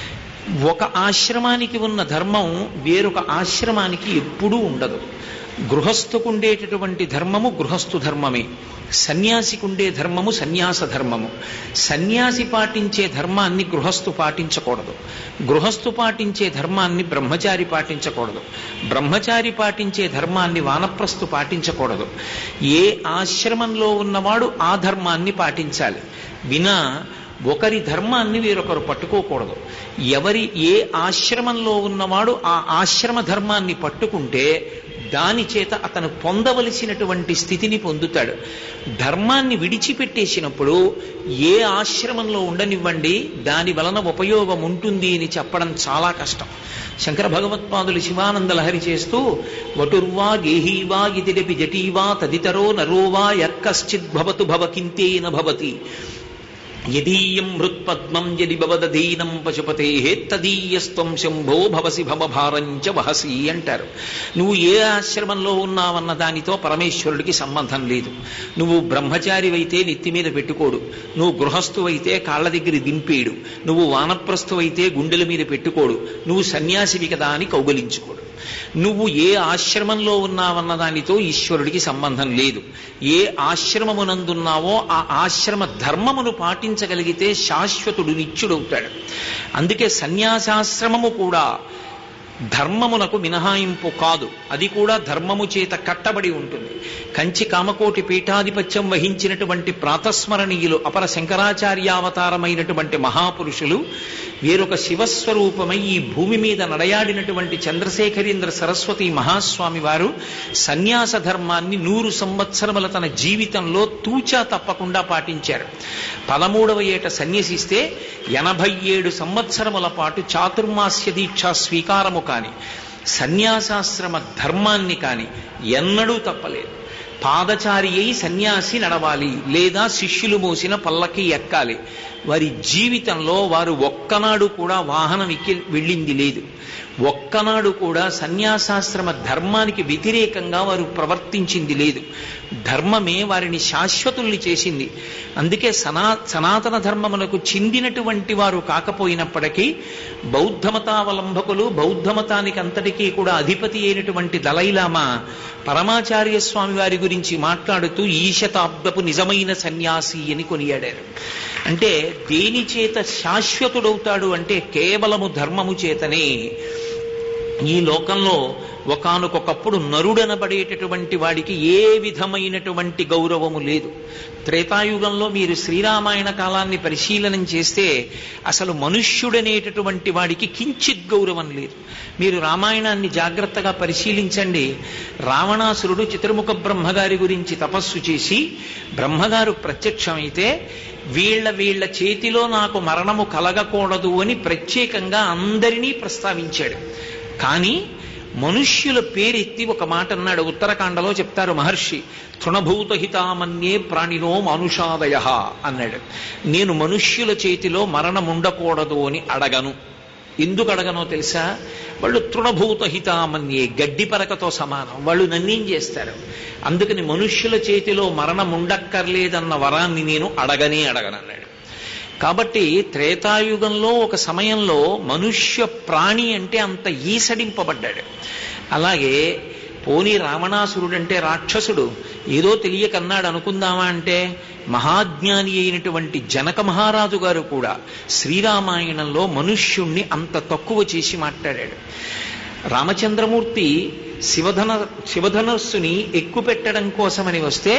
ఒక ఆశ్రమానికి ఉన్న ధర్మం వేరొక ఆశ్రమానికి ఎప్పుడూ ఉండదు గృహస్థుకు ఉండేటటువంటి ధర్మము గృహస్థు ధర్మమే సన్యాసికి ఉండే ధర్మము సన్యాస ధర్మము సన్యాసి పాటించే ధర్మాన్ని గృహస్థు పాటించకూడదు గృహస్థు పాటించే ధర్మాన్ని బ్రహ్మచారి పాటించకూడదు బ్రహ్మచారి పాటించే ధర్మాన్ని వానప్రస్థు పాటించకూడదు ఏ ఆశ్రమంలో ఉన్నవాడు ఆ ధర్మాన్ని పాటించాలి వినా ఒకరి ధర్మాన్ని వేరొకరు పట్టుకోకూడదు ఎవరి ఏ ఆశ్రమంలో ఉన్నవాడు ఆ ఆశ్రమ ధర్మాన్ని పట్టుకుంటే దాని చేత అతను పొందవలసినటువంటి స్థితిని పొందుతాడు ధర్మాన్ని విడిచిపెట్టేసినప్పుడు ఏ ఆశ్రమంలో ఉండనివ్వండి దాని వలన ఉపయోగం ఉంటుంది అని చెప్పడం చాలా కష్టం శంకర భగవత్పాదులు శివానంద లహరి చేస్తూ వటుర్వా గేహీవా ఇతిరపి జటీవా తదితరో నరోవా యక్కశ్చిద్ భవతు భవకింతేన భవతి యదీయం హృత్పద్మం యది భవదధీనం పశుపతే తదీయస్త్వం శంభో భవసి భవభారంచ వహసి అంటారు నువ్వు ఏ ఆశ్రమంలో ఉన్నావన్న దానితో పరమేశ్వరుడికి సంబంధం లేదు నువ్వు బ్రహ్మచారివైతే నెత్తి మీద పెట్టుకోడు నువ్వు గృహస్థువైతే కాళ్ళ దగ్గర దింపేడు నువ్వు వానప్రస్థువైతే గుండెల మీద పెట్టుకోడు నువ్వు సన్యాసివి కదా అని కౌగలించుకోడు నువ్వు ఏ ఆశ్రమంలో ఉన్నావన్న దానితో ఈశ్వరుడికి సంబంధం లేదు ఏ ఆశ్రమమునందున్నావో ఆ ఆశ్రమ ధర్మమును పాటించగలిగితే శాశ్వతుడు నిత్యుడవుతాడు అందుకే సన్యాసాశ్రమము కూడా ధర్మమునకు మినహాయింపు కాదు అది కూడా ధర్మము చేత కట్టబడి ఉంటుంది కంచి కామకోటి పీఠాధిపత్యం వహించినటువంటి ప్రాతస్మరణీయులు అపర శంకరాచార్యావతారమైనటువంటి మహాపురుషులు వేరొక శివస్వరూపమై ఈ భూమి మీద నడయాడినటువంటి చంద్రశేఖరేంద్ర సరస్వతి మహాస్వామి వారు సన్యాస ధర్మాన్ని నూరు సంవత్సరముల తన జీవితంలో తూచా తప్పకుండా పాటించారు పదమూడవ ఏట సన్యసిస్తే ఎనభై ఏడు సంవత్సరముల పాటు చాతుర్మాస్య దీక్ష స్వీకారము కాని సన్యాసాశ్రమ ధర్మాన్ని కాని ఎన్నడూ తప్పలేదు పాదచారి అయి సన్యాసి నడవాలి లేదా శిష్యులు మోసిన పల్లకి ఎక్కాలి వారి జీవితంలో వారు ఒక్కనాడు కూడా వాహనం ఎక్కి వెళ్ళింది లేదు ఒక్కనాడు కూడా సన్యాసాశ్రమ ధర్మానికి వ్యతిరేకంగా వారు ప్రవర్తించింది లేదు ధర్మమే వారిని శాశ్వతుల్ని చేసింది అందుకే సనా సనాతన ధర్మమునకు చెందినటువంటి వారు కాకపోయినప్పటికీ బౌద్ధమతావలంబకులు బౌద్ధమతానికి అంతటికీ కూడా అధిపతి అయినటువంటి దలైలామా పరమాచార్య స్వామి వారి గురించి మాట్లాడుతూ ఈ శతాబ్దపు నిజమైన సన్యాసి అని కొనియాడారు అంటే దేని చేత శాశ్వతుడవుతాడు అంటే కేవలము ధర్మము చేతనే ఈ లోకంలో ఒకనకొకప్పుడు నరుడనబడేటటువంటి వాడికి ఏ విధమైనటువంటి గౌరవము లేదు త్రేతాయుగంలో మీరు శ్రీరామాయణ కాలాన్ని పరిశీలనం చేస్తే అసలు మనుష్యుడనేటటువంటి వాడికి కించిత్ గౌరవం లేదు మీరు రామాయణాన్ని జాగ్రత్తగా పరిశీలించండి రావణాసురుడు చిత్రముఖ బ్రహ్మగారి గురించి తపస్సు చేసి బ్రహ్మగారు ప్రత్యక్షమైతే వీళ్ళ వీళ్ళ చేతిలో నాకు మరణము కలగకూడదు అని ప్రత్యేకంగా అందరినీ ప్రస్తావించాడు కానీ మనుష్యుల పేరెత్తి ఒక మాట అన్నాడు ఉత్తరాఖండలో చెప్తారు మహర్షి తృణభూత హితామన్యే ప్రాణినో మానుషాదయ అన్నాడు నేను మనుష్యుల చేతిలో మరణం ఉండకూడదు అని అడగను ఎందుకు అడగనో తెలుసా వాళ్ళు తృణభూత హితామన్యే గడ్డి పరకతో సమానం వాళ్ళు నన్నేం చేస్తారు అందుకని మనుష్యుల చేతిలో మరణం ఉండక్కర్లేదన్న వరాన్ని నేను అడగనే అడగనన్నాడు కాబట్టి త్రేతాయుగంలో ఒక సమయంలో మనుష్య ప్రాణి అంటే అంత ఈసడింపబడ్డాడు అలాగే పోనీ రావణాసురుడంటే రాక్షసుడు ఏదో తెలియకన్నాడు అనుకుందామా అంటే మహాజ్ఞాని అయినటువంటి జనక మహారాజు గారు కూడా శ్రీరామాయణంలో మనుష్యుణ్ణి అంత తక్కువ చేసి మాట్లాడాడు రామచంద్రమూర్తి శివధన శివధనస్సుని ఎక్కుపెట్టడం కోసమని వస్తే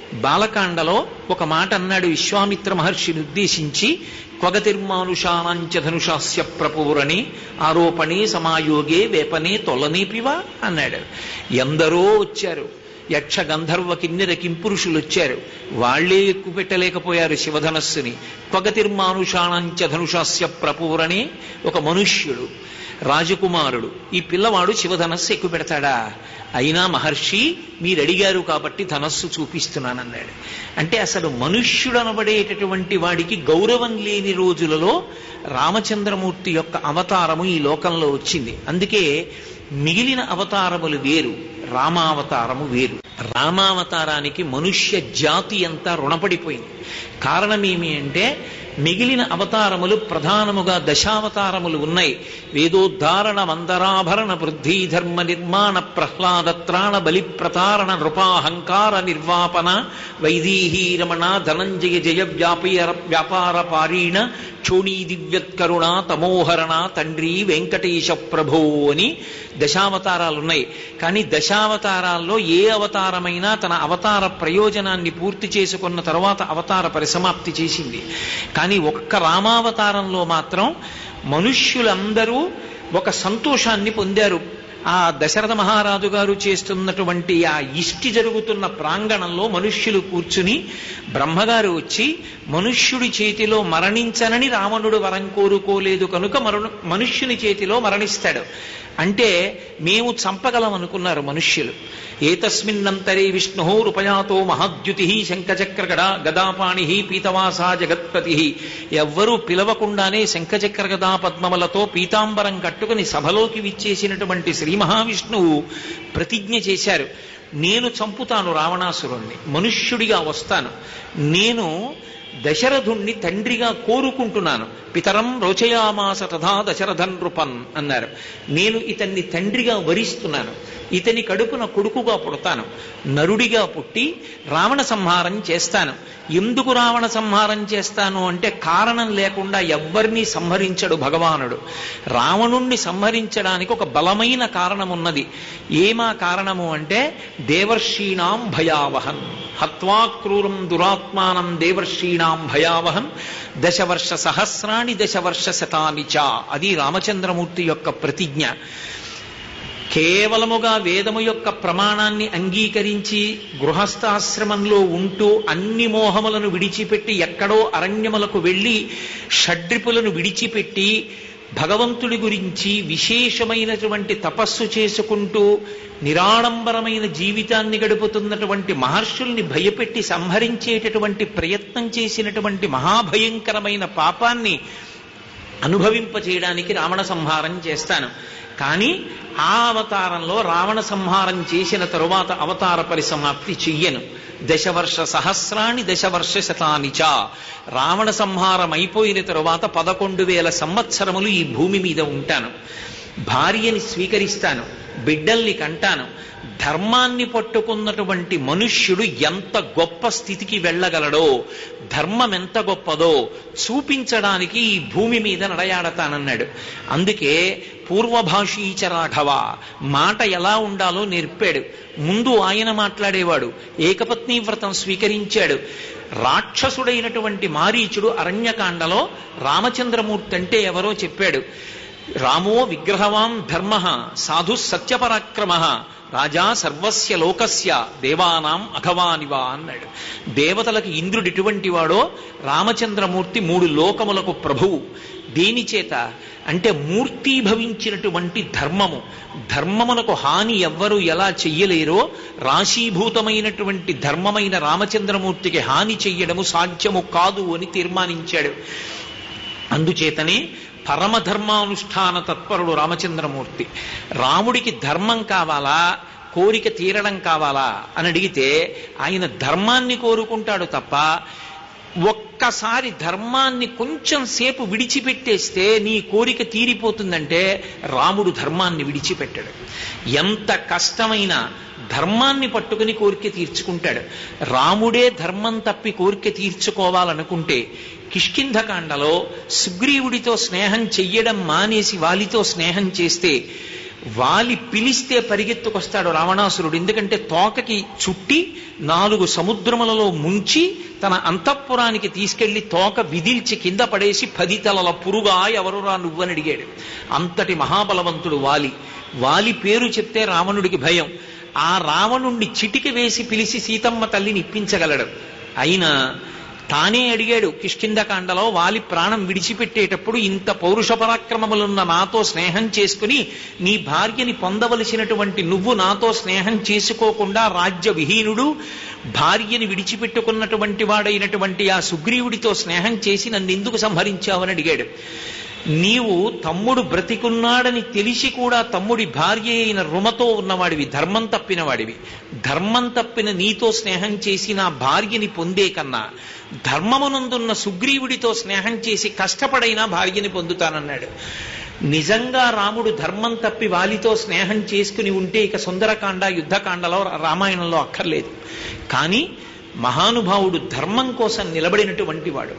బాలకాండలో ఒక మాట అన్నాడు విశ్వామిత్ర మహర్షిని ఉద్దేశించి క్వగతిర్మానుషానాంచ ధనుషాస్య ప్రపూరణి ఆరోపణే సమాయోగే వేపనే తొలనేపివా అన్నాడు ఎందరో వచ్చారు యక్ష గంధర్వ కిన్నెర కింపురుషులు వచ్చారు వాళ్లే ఎక్కువ పెట్టలేకపోయారు శివధనస్సుని త్వగతిర్మానుషాణంచ ధనుషాస్య ప్రపూరణే ఒక మనుష్యుడు రాజకుమారుడు ఈ పిల్లవాడు శివధనస్సు ఎక్కువ పెడతాడా అయినా మహర్షి మీరు అడిగారు కాబట్టి ధనస్సు చూపిస్తున్నానన్నాడు అంటే అసలు మనుష్యుడు అనబడేటటువంటి వాడికి గౌరవం లేని రోజులలో రామచంద్రమూర్తి యొక్క అవతారము ఈ లోకంలో వచ్చింది అందుకే మిగిలిన అవతారములు వేరు రామావతారము వేరు రామావతారానికి మనుష్య జాతి అంతా రుణపడిపోయింది కారణమేమి అంటే మిగిలిన అవతారములు ప్రధానముగా దశావతారములు ఉన్నాయి వేదోద్ధారణ మందరాభరణ వృద్ధి ధర్మ నిర్మాణ ప్రహ్లాదత్రాణ బలి ప్రతారణ నృపాహంకార నిర్వాపన వైదీహీ రమణ ధనంజయ జయ వ్యాపీర వ్యాపార పారీణ క్షోణీ దివ్యత్కరుణ తమోహరణ తండ్రి వెంకటేశ ప్రభో అని దశావతారాలు ఉన్నాయి కానీ దశావతారాల్లో ఏ అవతారమైనా తన అవతార ప్రయోజనాన్ని పూర్తి చేసుకున్న తర్వాత అవతార పరిసమాప్తి చేసింది కానీ ఒక్క రామావతారంలో మాత్రం మనుష్యులందరూ ఒక సంతోషాన్ని పొందారు ఆ దశరథ మహారాజు గారు చేస్తున్నటువంటి ఆ ఇష్టి జరుగుతున్న ప్రాంగణంలో మనుష్యులు కూర్చుని బ్రహ్మగారు వచ్చి మనుష్యుడి చేతిలో మరణించనని రావణుడు వరం కోరుకోలేదు కనుక మరణు మనుష్యుని చేతిలో మరణిస్తాడు అంటే మేము చంపగలం అనుకున్నారు మనుష్యులు ఏతస్మిన్నంతరే విష్ణు రూపయాతో మహాద్యుతి శంఖచక్ర గడా గదాపాణి పీతవాసా జగత్పతి ఎవ్వరూ పిలవకుండానే శంఖచక్ర గదా పద్మములతో పీతాంబరం కట్టుకుని సభలోకి విచ్చేసినటువంటి శ్రీ మహావిష్ణువు ప్రతిజ్ఞ చేశారు నేను చంపుతాను రావణాసురుణ్ణి మనుష్యుడిగా వస్తాను నేను దశరథుణ్ణి తండ్రిగా కోరుకుంటున్నాను పితరం రోచయామాస తథా దశరథన్ నృపన్ అన్నారు నేను ఇతన్ని తండ్రిగా వరిస్తున్నాను ఇతని కడుపున కొడుకుగా పుడతాను నరుడిగా పుట్టి రావణ సంహారం చేస్తాను ఎందుకు రావణ సంహారం చేస్తాను అంటే కారణం లేకుండా ఎవ్వరినీ సంహరించడు భగవానుడు రావణుణ్ణి సంహరించడానికి ఒక బలమైన కారణం ఉన్నది ఏమా కారణము అంటే దేవర్షీణాం భయావహన్ హత్వా క్రూరం దురాత్మానం దేవర్షీణాం భయావహం దశవర్ష సహస్రాణి దశవర్ష శతాని చ అది రామచంద్రమూర్తి యొక్క ప్రతిజ్ఞ కేవలముగా వేదము యొక్క ప్రమాణాన్ని అంగీకరించి గృహస్థాశ్రమంలో ఉంటూ అన్ని మోహములను విడిచిపెట్టి ఎక్కడో అరణ్యములకు వెళ్ళి షడ్రిపులను విడిచిపెట్టి భగవంతుడి గురించి విశేషమైనటువంటి తపస్సు చేసుకుంటూ నిరాడంబరమైన జీవితాన్ని గడుపుతున్నటువంటి మహర్షుల్ని భయపెట్టి సంహరించేటటువంటి ప్రయత్నం చేసినటువంటి మహాభయంకరమైన పాపాన్ని అనుభవింపచేయడానికి రావణ సంహారం చేస్తాను కానీ ఆ అవతారంలో రావణ సంహారం చేసిన తరువాత అవతార పరిసమాప్తి చెయ్యను దశవర్ష సహస్రాణి దశవర్ష శతాని చ రావణ సంహారం అయిపోయిన తరువాత పదకొండు వేల సంవత్సరములు ఈ భూమి మీద ఉంటాను భార్యని స్వీకరిస్తాను బిడ్డల్ని కంటాను ధర్మాన్ని పట్టుకున్నటువంటి మనుష్యుడు ఎంత గొప్ప స్థితికి వెళ్ళగలడో ధర్మం ఎంత గొప్పదో చూపించడానికి ఈ భూమి మీద నడయాడతానన్నాడు అందుకే పూర్వభాషీచ రాఘవ మాట ఎలా ఉండాలో నేర్పాడు ముందు ఆయన మాట్లాడేవాడు ఏకపత్ని వ్రతం స్వీకరించాడు రాక్షసుడైనటువంటి మారీచుడు అరణ్యకాండలో రామచంద్రమూర్తి అంటే ఎవరో చెప్పాడు రామో విగ్రహవాన్ ధర్మ సాధు సత్యపరాక్రమ రాజా సర్వస్య లోకస్య దేవానాం అఘవానివా అన్నాడు దేవతలకు ఇంద్రుడు ఎటువంటి వాడో రామచంద్రమూర్తి మూడు లోకములకు ప్రభువు దేని చేత అంటే మూర్తీభవించినటువంటి ధర్మము ధర్మమునకు హాని ఎవ్వరు ఎలా చెయ్యలేరో రాశీభూతమైనటువంటి ధర్మమైన రామచంద్రమూర్తికి హాని చెయ్యడము సాధ్యము కాదు అని తీర్మానించాడు అందుచేతనే పరమధర్మానుష్ఠాన తత్పరుడు రామచంద్రమూర్తి రాముడికి ధర్మం కావాలా కోరిక తీరడం కావాలా అని అడిగితే ఆయన ధర్మాన్ని కోరుకుంటాడు తప్ప ఒక్కసారి ధర్మాన్ని కొంచెం సేపు విడిచిపెట్టేస్తే నీ కోరిక తీరిపోతుందంటే రాముడు ధర్మాన్ని విడిచిపెట్టాడు ఎంత కష్టమైన ధర్మాన్ని పట్టుకుని కోరిక తీర్చుకుంటాడు రాముడే ధర్మం తప్పి కోరిక తీర్చుకోవాలనుకుంటే కిష్కింధకాండలో సుగ్రీవుడితో స్నేహం చెయ్యడం మానేసి వాలితో స్నేహం చేస్తే వాలి పిలిస్తే పరిగెత్తుకొస్తాడు రావణాసురుడు ఎందుకంటే తోకకి చుట్టి నాలుగు సముద్రములలో ముంచి తన అంతఃపురానికి తీసుకెళ్లి తోక విదిల్చి కింద పడేసి పది తలల పురుగా ఎవరురా నువ్వని అడిగాడు అంతటి మహాబలవంతుడు వాలి వాలి పేరు చెప్తే రావణుడికి భయం ఆ రావణుణ్ణి చిటికి వేసి పిలిచి సీతమ్మ తల్లిని ఇప్పించగలడు అయినా తానే అడిగాడు కిష్కిందకాండలో వాలి ప్రాణం విడిచిపెట్టేటప్పుడు ఇంత పౌరుష పరాక్రమములున్న నాతో స్నేహం చేసుకుని నీ భార్యని పొందవలసినటువంటి నువ్వు నాతో స్నేహం చేసుకోకుండా రాజ్య విహీనుడు భార్యని విడిచిపెట్టుకున్నటువంటి వాడైనటువంటి ఆ సుగ్రీవుడితో స్నేహం చేసి నన్ను ఎందుకు సంహరించావని అడిగాడు నీవు తమ్ముడు బ్రతికున్నాడని తెలిసి కూడా తమ్ముడి భార్య అయిన రుమతో ఉన్నవాడివి ధర్మం తప్పిన వాడివి ధర్మం తప్పిన నీతో స్నేహం చేసి నా భార్యని పొందే కన్నా ధర్మమునందున్న సుగ్రీవుడితో స్నేహం చేసి కష్టపడైనా భార్యని పొందుతానన్నాడు నిజంగా రాముడు ధర్మం తప్పి వాలితో స్నేహం చేసుకుని ఉంటే ఇక సుందరకాండ యుద్ధకాండలో రామాయణంలో అక్కర్లేదు కానీ మహానుభావుడు ధర్మం కోసం నిలబడినటువంటి వాడు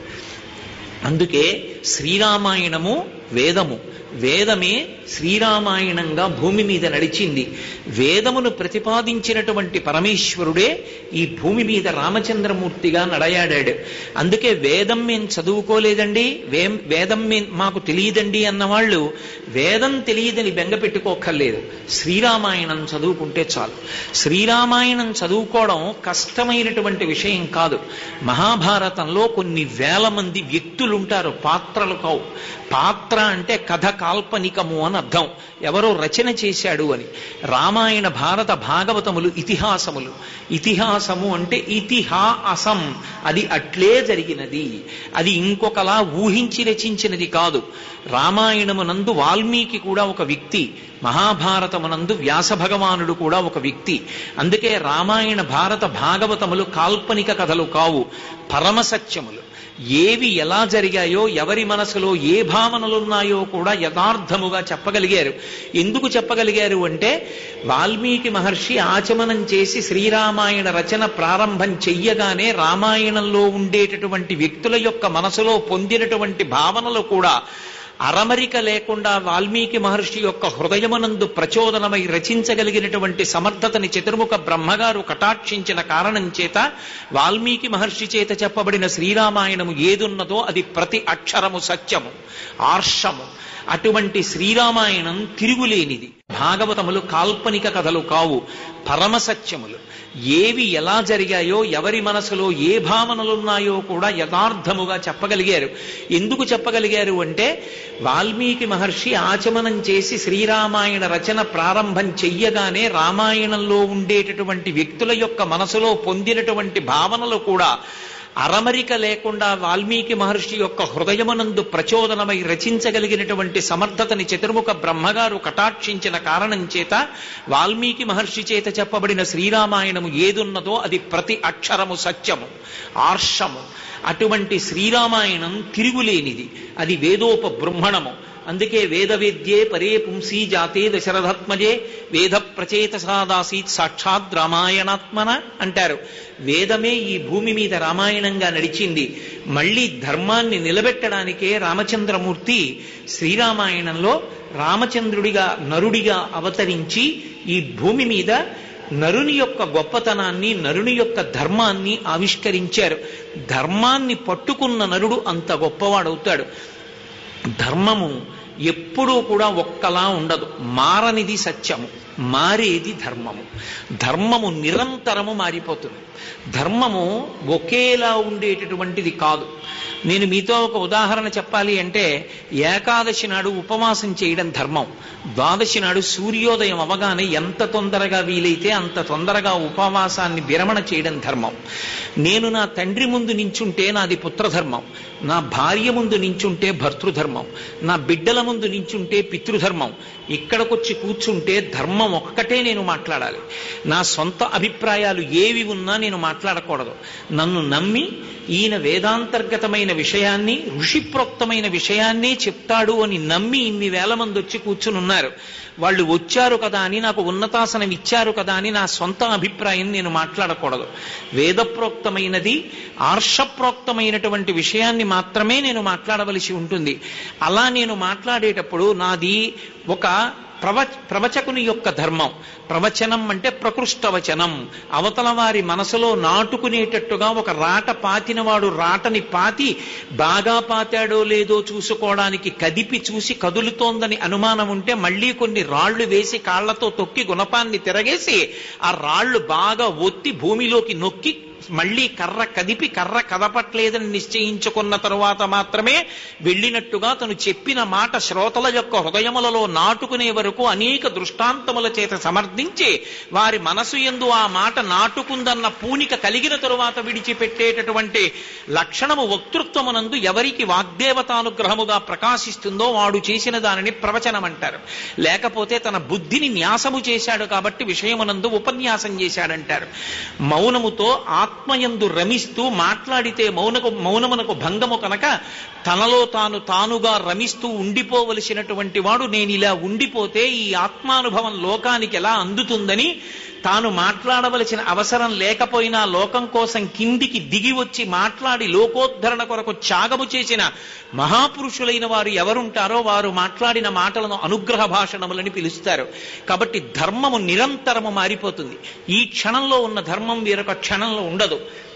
అందుకే శ్రీరామాయణము వేదము వేదమే శ్రీరామాయణంగా భూమి మీద నడిచింది వేదమును ప్రతిపాదించినటువంటి పరమేశ్వరుడే ఈ భూమి మీద రామచంద్రమూర్తిగా నడయాడాడు అందుకే వేదం మేం చదువుకోలేదండి వే వేదం మేం మాకు తెలియదండి అన్నవాళ్ళు వేదం తెలియదని బెంగ పెట్టుకోక్కర్లేదు శ్రీరామాయణం చదువుకుంటే చాలు శ్రీరామాయణం చదువుకోవడం కష్టమైనటువంటి విషయం కాదు మహాభారతంలో కొన్ని వేల మంది వ్యక్తులుంటారు పాత్రలు కావు పాత్ర అంటే కథ కాల్పనికము అని అర్థం ఎవరో రచన చేశాడు అని రామాయణ భారత భాగవతములు ఇతిహాసములు ఇతిహాసము అంటే ఇతిహాసం అది అట్లే జరిగినది అది ఇంకొకలా ఊహించి రచించినది కాదు రామాయణమునందు వాల్మీకి కూడా ఒక వ్యక్తి మహాభారతమునందు వ్యాస భగవానుడు కూడా ఒక వ్యక్తి అందుకే రామాయణ భారత భాగవతములు కాల్పనిక కథలు కావు పరమసత్యములు ఏవి ఎలా జరిగాయో ఎవరి మనసులో ఏ భావనలున్నాయో కూడా యథార్థముగా చెప్పగలిగారు ఎందుకు చెప్పగలిగారు అంటే వాల్మీకి మహర్షి ఆచమనం చేసి శ్రీరామాయణ రచన ప్రారంభం చెయ్యగానే రామాయణంలో ఉండేటటువంటి వ్యక్తుల యొక్క మనసులో పొందినటువంటి భావనలు కూడా అరమరిక లేకుండా వాల్మీకి మహర్షి యొక్క హృదయమునందు ప్రచోదనమై రచించగలిగినటువంటి సమర్థతని చతుర్ముఖ బ్రహ్మగారు కటాక్షించిన కారణం చేత వాల్మీకి మహర్షి చేత చెప్పబడిన శ్రీరామాయణము ఏదున్నదో అది ప్రతి అక్షరము సత్యము ఆర్షము అటువంటి శ్రీరామాయణం తిరుగులేనిది భాగవతములు కాల్పనిక కథలు కావు పరమసత్యములు ఏవి ఎలా జరిగాయో ఎవరి మనసులో ఏ భావనలున్నాయో కూడా యథార్థముగా చెప్పగలిగారు ఎందుకు చెప్పగలిగారు అంటే వాల్మీకి మహర్షి ఆచమనం చేసి శ్రీరామాయణ రచన ప్రారంభం చెయ్యగానే రామాయణంలో ఉండేటటువంటి వ్యక్తుల యొక్క మనసులో పొందినటువంటి భావనలు కూడా అరమరిక లేకుండా వాల్మీకి మహర్షి యొక్క హృదయమునందు ప్రచోదనమై రచించగలిగినటువంటి సమర్థతని చతుర్ముఖ బ్రహ్మగారు కటాక్షించిన కారణం చేత వాల్మీకి మహర్షి చేత చెప్పబడిన శ్రీరామాయణము ఏదున్నదో అది ప్రతి అక్షరము సత్యము ఆర్షము అటువంటి శ్రీరామాయణం తిరుగులేనిది అది వేదోప బ్రహ్మణము అందుకే వేదవేద్యే పరే పుంసీ జాతే దశరథాత్మజే వేద ప్రచేత సాదాసీత్ సాక్షాత్ రామాయణాత్మన అంటారు వేదమే ఈ భూమి మీద రామాయణంగా నడిచింది మళ్ళీ ధర్మాన్ని నిలబెట్టడానికే రామచంద్రమూర్తి శ్రీరామాయణంలో రామచంద్రుడిగా నరుడిగా అవతరించి ఈ భూమి మీద నరుని యొక్క గొప్పతనాన్ని నరుని యొక్క ధర్మాన్ని ఆవిష్కరించారు ధర్మాన్ని పట్టుకున్న నరుడు అంత గొప్పవాడవుతాడు ధర్మము ఎప్పుడూ కూడా ఒక్కలా ఉండదు మారనిది సత్యము మారేది ధర్మము ధర్మము నిరంతరము మారిపోతుంది ధర్మము ఒకేలా ఉండేటటువంటిది కాదు నేను మీతో ఒక ఉదాహరణ చెప్పాలి అంటే ఏకాదశి నాడు ఉపవాసం చేయడం ధర్మం ద్వాదశి నాడు సూర్యోదయం అవగానే ఎంత తొందరగా వీలైతే అంత తొందరగా ఉపవాసాన్ని విరమణ చేయడం ధర్మం నేను నా తండ్రి ముందు నించుంటే నాది పుత్రధర్మం నా భార్య ముందు నించుంటే భర్తృధర్మం నా బిడ్డల ముందు నించుంటే పితృధర్మం ఇక్కడికొచ్చి కూర్చుంటే ధర్మం ఒక్కటే నేను మాట్లాడాలి నా సొంత అభిప్రాయాలు ఏవి ఉన్నా నేను మాట్లాడకూడదు నన్ను నమ్మి ఈయన వేదాంతర్గతమైన విషయాన్ని ఋషిప్రోక్తమైన విషయాన్నే చెప్తాడు అని నమ్మి ఇన్ని వేల మంది వచ్చి కూర్చుని ఉన్నారు వాళ్ళు వచ్చారు కదా అని నాకు ఉన్నతాసనం ఇచ్చారు కదా అని నా సొంత అభిప్రాయం నేను మాట్లాడకూడదు వేదప్రోక్తమైనది ఆర్షప్రోక్తమైనటువంటి విషయాన్ని మాత్రమే నేను మాట్లాడవలసి ఉంటుంది అలా నేను మాట్లాడేటప్పుడు నాది ఒక ప్రవ ప్రవచకుని యొక్క ధర్మం ప్రవచనం అంటే ప్రకృష్ట వచనం అవతల వారి మనసులో నాటుకునేటట్టుగా ఒక రాట పాతినవాడు రాటని పాతి బాగా పాతాడో లేదో చూసుకోవడానికి కదిపి చూసి కదులుతోందని అనుమానం ఉంటే మళ్ళీ కొన్ని రాళ్లు వేసి కాళ్లతో తొక్కి గుణపాన్ని తిరగేసి ఆ రాళ్లు బాగా ఒత్తి భూమిలోకి నొక్కి మళ్ళీ కర్ర కదిపి కర్ర కదపట్లేదని నిశ్చయించుకున్న తరువాత మాత్రమే వెళ్ళినట్టుగా తను చెప్పిన మాట శ్రోతల యొక్క హృదయములలో నాటుకునే వరకు అనేక దృష్టాంతముల చేత సమర్థించి వారి మనసు ఎందు ఆ మాట నాటుకుందన్న పూనిక కలిగిన తరువాత విడిచిపెట్టేటటువంటి లక్షణము వక్తృత్వమునందు ఎవరికి వాగ్దేవతానుగ్రహముగా ప్రకాశిస్తుందో వాడు చేసిన దానిని ప్రవచనం అంటారు లేకపోతే తన బుద్ధిని న్యాసము చేశాడు కాబట్టి విషయమునందు ఉపన్యాసం చేశాడంటారు మౌనముతో ఆత్మయందు రమిస్తూ మాట్లాడితే మౌనకు మౌనమునకు భంగము కనుక తనలో తాను తానుగా రమిస్తూ ఉండిపోవలసినటువంటి వాడు నేను ఇలా ఉండిపోతే ఈ ఆత్మానుభవం లోకానికి ఎలా అందుతుందని తాను మాట్లాడవలసిన అవసరం లేకపోయినా లోకం కోసం కిందికి దిగి వచ్చి మాట్లాడి లోకోద్ధరణ కొరకు త్యాగము చేసిన మహాపురుషులైన వారు ఎవరుంటారో వారు మాట్లాడిన మాటలను అనుగ్రహ భాషణములని పిలుస్తారు కాబట్టి ధర్మము నిరంతరము మారిపోతుంది ఈ క్షణంలో ఉన్న ధర్మం వేరొక క్షణంలో ఉండదు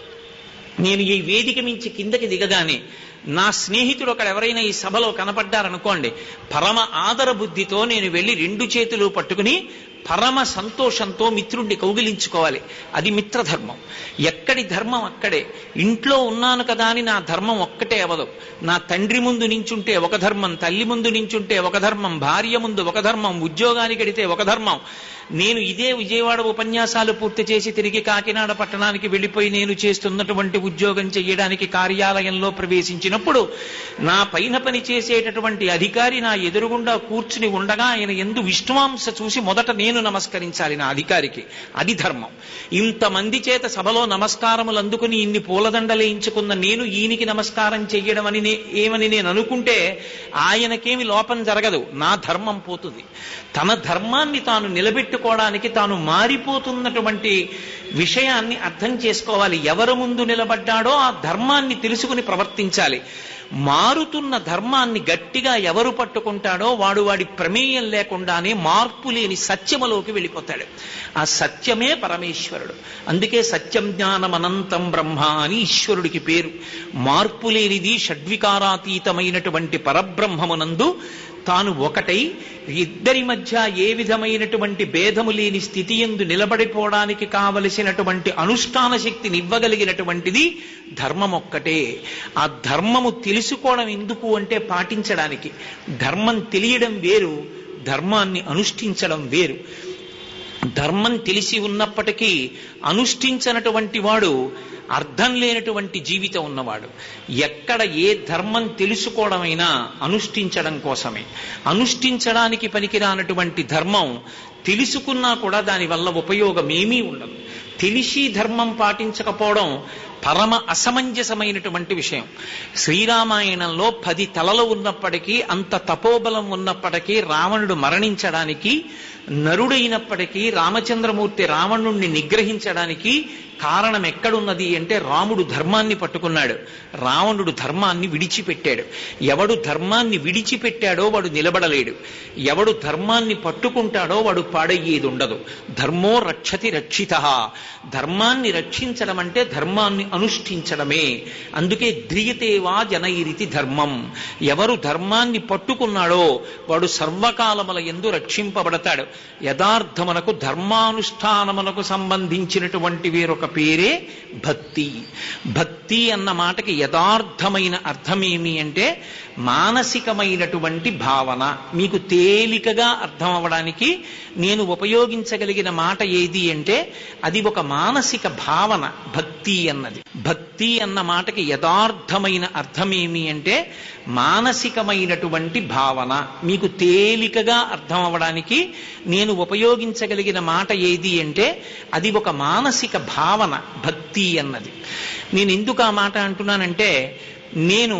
నేను ఈ వేదిక మించి కిందకి దిగగానే నా స్నేహితుడు ఒకడు ఎవరైనా ఈ సభలో కనపడ్డారనుకోండి పరమ ఆదర బుద్ధితో నేను వెళ్ళి రెండు చేతులు పట్టుకుని పరమ సంతోషంతో మిత్రుణ్ణి కౌగిలించుకోవాలి అది మిత్రధర్మం ఎక్కడి ధర్మం అక్కడే ఇంట్లో ఉన్నాను కదా అని నా ధర్మం ఒక్కటే అవదు నా తండ్రి ముందు నించుంటే ఒక ధర్మం తల్లి ముందు నించుంటే ఒక ధర్మం భార్య ముందు ఒక ధర్మం ఉద్యోగానికి వెడితే ఒక ధర్మం నేను ఇదే విజయవాడ ఉపన్యాసాలు పూర్తి చేసి తిరిగి కాకినాడ పట్టణానికి వెళ్ళిపోయి నేను చేస్తున్నటువంటి ఉద్యోగం చేయడానికి కార్యాలయంలో ప్రవేశించినప్పుడు నా పైన పని చేసేటటువంటి అధికారి నా ఎదురుగుండా కూర్చుని ఉండగా ఆయన ఎందు విష్ణువాంశ చూసి మొదట నేను నమస్కరించాలి నా అధికారికి అది ధర్మం ఇంతమంది చేత సభలో నమస్కారములు అందుకుని ఇన్ని పూలదండలేయించుకున్న నేను ఈయనకి నమస్కారం చెయ్యడం అని నే- ఏమని నేను అనుకుంటే ఆయనకేమి లోపం జరగదు నా ధర్మం పోతుంది తన ధర్మాన్ని తాను నిలబెట్టుకోవడానికి తాను మారిపోతున్నటువంటి విషయాన్ని అర్థం చేసుకోవాలి ఎవరు ముందు నిలబడ్డాడో ఆ ధర్మాన్ని తెలుసుకుని ప్రవర్తించాలి మారుతున్న ధర్మాన్ని గట్టిగా ఎవరు పట్టుకుంటాడో వాడు వాడి ప్రమేయం లేకుండానే మార్పు లేని సత్యములోకి వెళ్ళిపోతాడు ఆ సత్యమే పరమేశ్వరుడు అందుకే సత్యం జ్ఞానం అనంతం బ్రహ్మ అని ఈశ్వరుడికి పేరు మార్పు లేనిది షడ్వికారాతీతమైనటువంటి పరబ్రహ్మమునందు తాను ఒకటై ఇద్దరి మధ్య ఏ విధమైనటువంటి భేదము లేని స్థితి ఎందు నిలబడిపోవడానికి కావలసినటువంటి అనుష్ఠాన శక్తిని ఇవ్వగలిగినటువంటిది ధర్మం ఒక్కటే ఆ ధర్మము తెలుసుకోవడం ఎందుకు అంటే పాటించడానికి ధర్మం తెలియడం వేరు ధర్మాన్ని అనుష్ఠించడం వేరు ధర్మం తెలిసి ఉన్నప్పటికీ అనుష్ఠించనటువంటి వాడు అర్థం లేనటువంటి జీవితం ఉన్నవాడు ఎక్కడ ఏ ధర్మం తెలుసుకోవడమైనా అనుష్ఠించడం కోసమే అనుష్ఠించడానికి పనికిరానటువంటి ధర్మం తెలుసుకున్నా కూడా దానివల్ల ఉపయోగం ఏమీ ఉండదు తెలిసి ధర్మం పాటించకపోవడం పరమ అసమంజసమైనటువంటి విషయం శ్రీరామాయణంలో పది తలలు ఉన్నప్పటికీ అంత తపోబలం ఉన్నప్పటికీ రావణుడు మరణించడానికి నరుడైనప్పటికీ రామచంద్రమూర్తి రావణుణ్ణి నిగ్రహించడానికి కారణం ఎక్కడున్నది అంటే రాముడు ధర్మాన్ని పట్టుకున్నాడు రావణుడు ధర్మాన్ని విడిచిపెట్టాడు ఎవడు ధర్మాన్ని విడిచిపెట్టాడో వాడు నిలబడలేడు ఎవడు ధర్మాన్ని పట్టుకుంటాడో వాడు పాడయ్యేది ఉండదు ధర్మో రక్షతి రక్షిత ధర్మాన్ని రక్షించడం అంటే ధర్మాన్ని అనుష్ఠించడమే అందుకే ధ్రియతేవా జనైరితి ధర్మం ఎవరు ధర్మాన్ని పట్టుకున్నాడో వాడు సర్వకాలముల ఎందు రక్షింపబడతాడు యథార్థమునకు ధర్మానుష్ఠానమునకు సంబంధించినటువంటి వేరొక పేరే భక్తి భక్తి అన్న మాటకి యథార్థమైన అర్థమేమి అంటే మానసికమైనటువంటి భావన మీకు తేలికగా అర్థం అవ్వడానికి నేను ఉపయోగించగలిగిన మాట ఏది అంటే అది ఒక మానసిక భావన భక్తి అన్నది భక్తి అన్న మాటకి యథార్థమైన అర్థమేమి అంటే మానసికమైనటువంటి భావన మీకు తేలికగా అర్థం అవ్వడానికి నేను ఉపయోగించగలిగిన మాట ఏది అంటే అది ఒక మానసిక భావన భక్తి అన్నది నేను ఎందుకు ఆ మాట అంటున్నానంటే నేను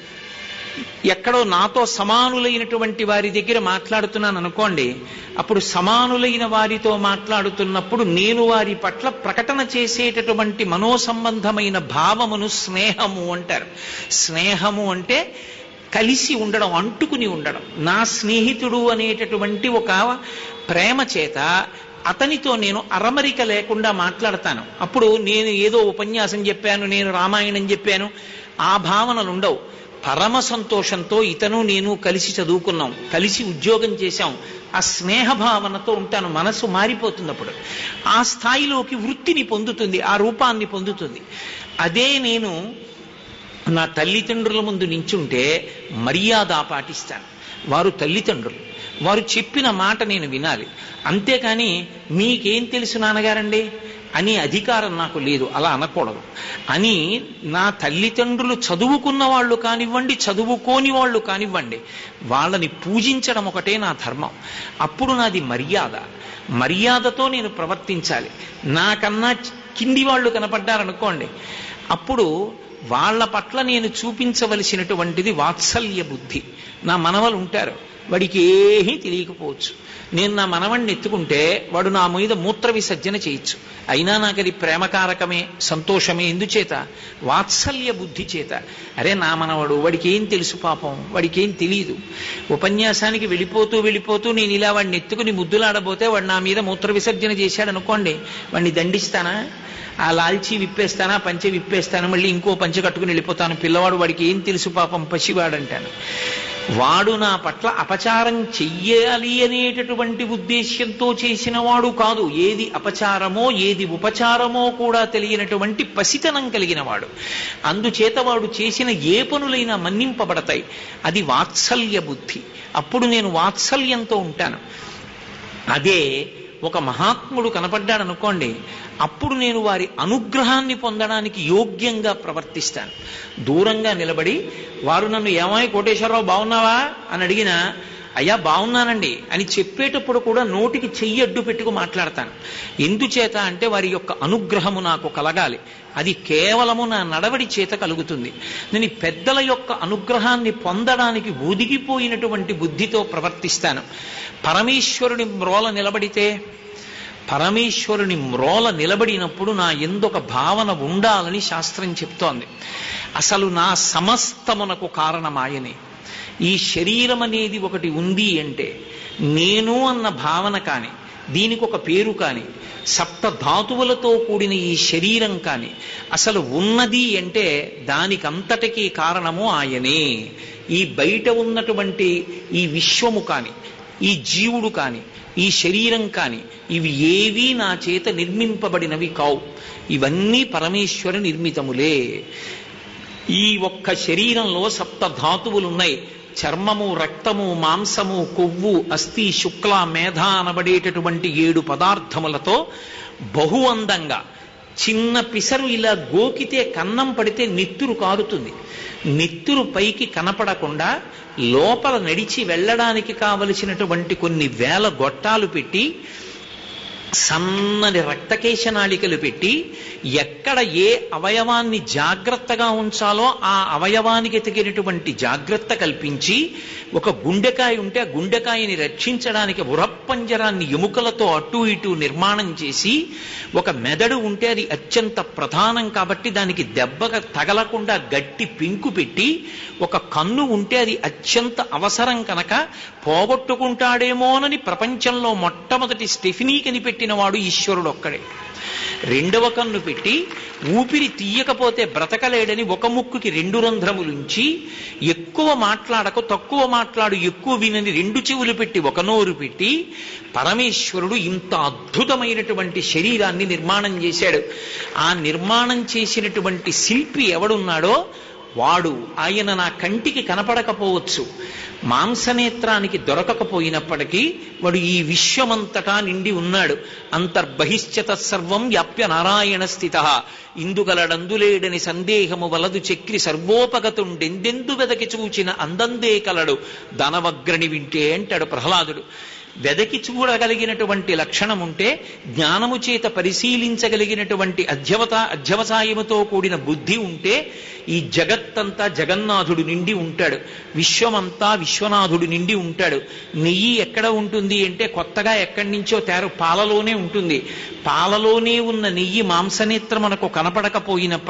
ఎక్కడో నాతో సమానులైనటువంటి వారి దగ్గర మాట్లాడుతున్నాను అనుకోండి అప్పుడు సమానులైన వారితో మాట్లాడుతున్నప్పుడు నేను వారి పట్ల ప్రకటన చేసేటటువంటి మనోసంబంధమైన భావమును స్నేహము అంటారు స్నేహము అంటే కలిసి ఉండడం అంటుకుని ఉండడం నా స్నేహితుడు అనేటటువంటి ఒక ప్రేమ చేత అతనితో నేను అరమరిక లేకుండా మాట్లాడతాను అప్పుడు నేను ఏదో ఉపన్యాసం చెప్పాను నేను రామాయణం చెప్పాను ఆ భావనలు ఉండవు పరమ సంతోషంతో ఇతను నేను కలిసి చదువుకున్నాం కలిసి ఉద్యోగం చేశాం ఆ స్నేహ భావనతో ఉంటాను మనసు మారిపోతుంది అప్పుడు ఆ స్థాయిలోకి వృత్తిని పొందుతుంది ఆ రూపాన్ని పొందుతుంది అదే నేను నా తల్లిదండ్రుల ముందు నించుంటే మర్యాద పాటిస్తాను వారు తల్లిదండ్రులు వారు చెప్పిన మాట నేను వినాలి అంతేకాని మీకేం తెలుసు నాన్నగారండి అని అధికారం నాకు లేదు అలా అనకూడదు అని నా తల్లిదండ్రులు చదువుకున్న వాళ్ళు కానివ్వండి చదువుకోని వాళ్ళు కానివ్వండి వాళ్ళని పూజించడం ఒకటే నా ధర్మం అప్పుడు నాది మర్యాద మర్యాదతో నేను ప్రవర్తించాలి నాకన్నా కింది వాళ్ళు కనపడ్డారనుకోండి అప్పుడు వాళ్ళ పట్ల నేను చూపించవలసినటువంటిది వాత్సల్య బుద్ధి నా మనవలు ఉంటారు వాడికి ఏమీ తెలియకపోవచ్చు నేను నా మనవణ్ణి ఎత్తుకుంటే వాడు నా మీద మూత్ర విసర్జన చేయొచ్చు అయినా నాకు అది ప్రేమకారకమే సంతోషమే ఎందుచేత వాత్సల్య బుద్ధి చేత అరే నా మనవడు వాడికి ఏం తెలుసు పాపం వాడికి ఏం తెలియదు ఉపన్యాసానికి వెళ్ళిపోతూ వెళ్ళిపోతూ నేను ఇలా వాడిని ఎత్తుకుని ముద్దులాడబోతే వాడు నా మీద మూత్ర విసర్జన చేశాడు అనుకోండి వాడిని దండిస్తానా ఆ లాల్చీ విప్పేస్తానా పంచె విప్పేస్తాను మళ్ళీ ఇంకో పంచె కట్టుకుని వెళ్ళిపోతాను పిల్లవాడు వాడికి ఏం తెలుసు పాపం పసివాడంటాను వాడు నా పట్ల అపచారం చెయ్యాలి అనేటటువంటి ఉద్దేశ్యంతో చేసిన వాడు కాదు ఏది అపచారమో ఏది ఉపచారమో కూడా తెలియనటువంటి పసితనం కలిగిన వాడు అందుచేత వాడు చేసిన ఏ పనులైనా మన్నింపబడతాయి అది వాత్సల్య బుద్ధి అప్పుడు నేను వాత్సల్యంతో ఉంటాను అదే ఒక మహాత్ముడు కనపడ్డాడు అనుకోండి అప్పుడు నేను వారి అనుగ్రహాన్ని పొందడానికి యోగ్యంగా ప్రవర్తిస్తాను దూరంగా నిలబడి వారు నన్ను ఏమాయి కోటేశ్వరరావు బాగున్నావా అని అడిగినా అయ్యా బాగున్నానండి అని చెప్పేటప్పుడు కూడా నోటికి చెయ్యి అడ్డు పెట్టుకు మాట్లాడతాను ఎందుచేత అంటే వారి యొక్క అనుగ్రహము నాకు కలగాలి అది కేవలము నా నడవడి చేత కలుగుతుంది నేను ఈ పెద్దల యొక్క అనుగ్రహాన్ని పొందడానికి ఒదిగిపోయినటువంటి బుద్ధితో ప్రవర్తిస్తాను పరమేశ్వరుని మ్రోల నిలబడితే పరమేశ్వరుని మ్రోల నిలబడినప్పుడు నా ఎందొక భావన ఉండాలని శాస్త్రం చెప్తోంది అసలు నా సమస్తమునకు కారణమాయనే ఈ శరీరం అనేది ఒకటి ఉంది అంటే నేను అన్న భావన కాని దీనికి ఒక పేరు కాని సప్త ధాతువులతో కూడిన ఈ శరీరం కాని అసలు ఉన్నది అంటే దానికంతటికీ కారణము ఆయనే ఈ బయట ఉన్నటువంటి ఈ విశ్వము కాని ఈ జీవుడు కాని ఈ శరీరం కాని ఇవి ఏవీ నా చేత నిర్మింపబడినవి కావు ఇవన్నీ పరమేశ్వర నిర్మితములే ఈ ఒక్క శరీరంలో సప్త ధాతువులు ఉన్నాయి చర్మము రక్తము మాంసము కొవ్వు అస్థి శుక్ల మేధ అనబడేటటువంటి ఏడు పదార్థములతో బహు అందంగా చిన్న పిసరు ఇలా గోకితే కన్నం పడితే నెత్తురు కారుతుంది నెత్తురు పైకి కనపడకుండా లోపల నడిచి వెళ్ళడానికి కావలసినటువంటి కొన్ని వేల గొట్టాలు పెట్టి సన్నని రక్తకేశనాళికలు పెట్టి ఎక్కడ ఏ అవయవాన్ని జాగ్రత్తగా ఉంచాలో ఆ అవయవానికి తగినటువంటి జాగ్రత్త కల్పించి ఒక గుండెకాయ ఉంటే ఆ గుండెకాయని రక్షించడానికి ఉరప్పంజరాన్ని ఎముకలతో అటు ఇటు నిర్మాణం చేసి ఒక మెదడు ఉంటే అది అత్యంత ప్రధానం కాబట్టి దానికి దెబ్బగా తగలకుండా గట్టి పింకు పెట్టి ఒక కన్ను ఉంటే అది అత్యంత అవసరం కనుక పోగొట్టుకుంటాడేమోనని ప్రపంచంలో మొట్టమొదటి స్టెఫినీ కనిపెట్టిన వాడు ఈశ్వరుడు ఒక్కడే రెండవ కన్ను పెట్టి ఊపిరి తీయకపోతే బ్రతకలేడని ఒక ముక్కుకి రెండు రంధ్రములుంచి ఎక్కువ మాట్లాడక తక్కువ మాట్లాడు ఎక్కువ వినని రెండు చెవులు పెట్టి ఒక నోరు పెట్టి పరమేశ్వరుడు ఇంత అద్భుతమైనటువంటి శరీరాన్ని నిర్మాణం చేశాడు ఆ నిర్మాణం చేసినటువంటి శిల్పి ఎవడున్నాడో వాడు ఆయన నా కంటికి కనపడకపోవచ్చు మాంసనేత్రానికి దొరకకపోయినప్పటికీ వాడు ఈ విశ్వమంతటా నిండి ఉన్నాడు అంతర్బహిశ్చత సర్వం వ్యాప్య నారాయణ స్థిత ఇందుగలడందులేడని సందేహము వలదు చక్రి సర్వోపగతుండెందెందు వెదకి చూచిన అందందే కలడు ధనవగ్రణి వింటే అంటాడు ప్రహ్లాదుడు వెదకి చూడగలిగినటువంటి లక్షణం ఉంటే జ్ఞానము చేత పరిశీలించగలిగినటువంటి అధ్యవత అధ్యవసాయముతో కూడిన బుద్ధి ఉంటే ఈ జగత్తంతా జగన్నాథుడు నిండి ఉంటాడు విశ్వమంతా విశ్వనాథుడు నిండి ఉంటాడు నెయ్యి ఎక్కడ ఉంటుంది అంటే కొత్తగా ఎక్కడి నుంచో తేరు పాలలోనే ఉంటుంది పాలలోనే ఉన్న నెయ్యి మాంసనేత్రం మనకు కనపడకపోయినప్పటికీ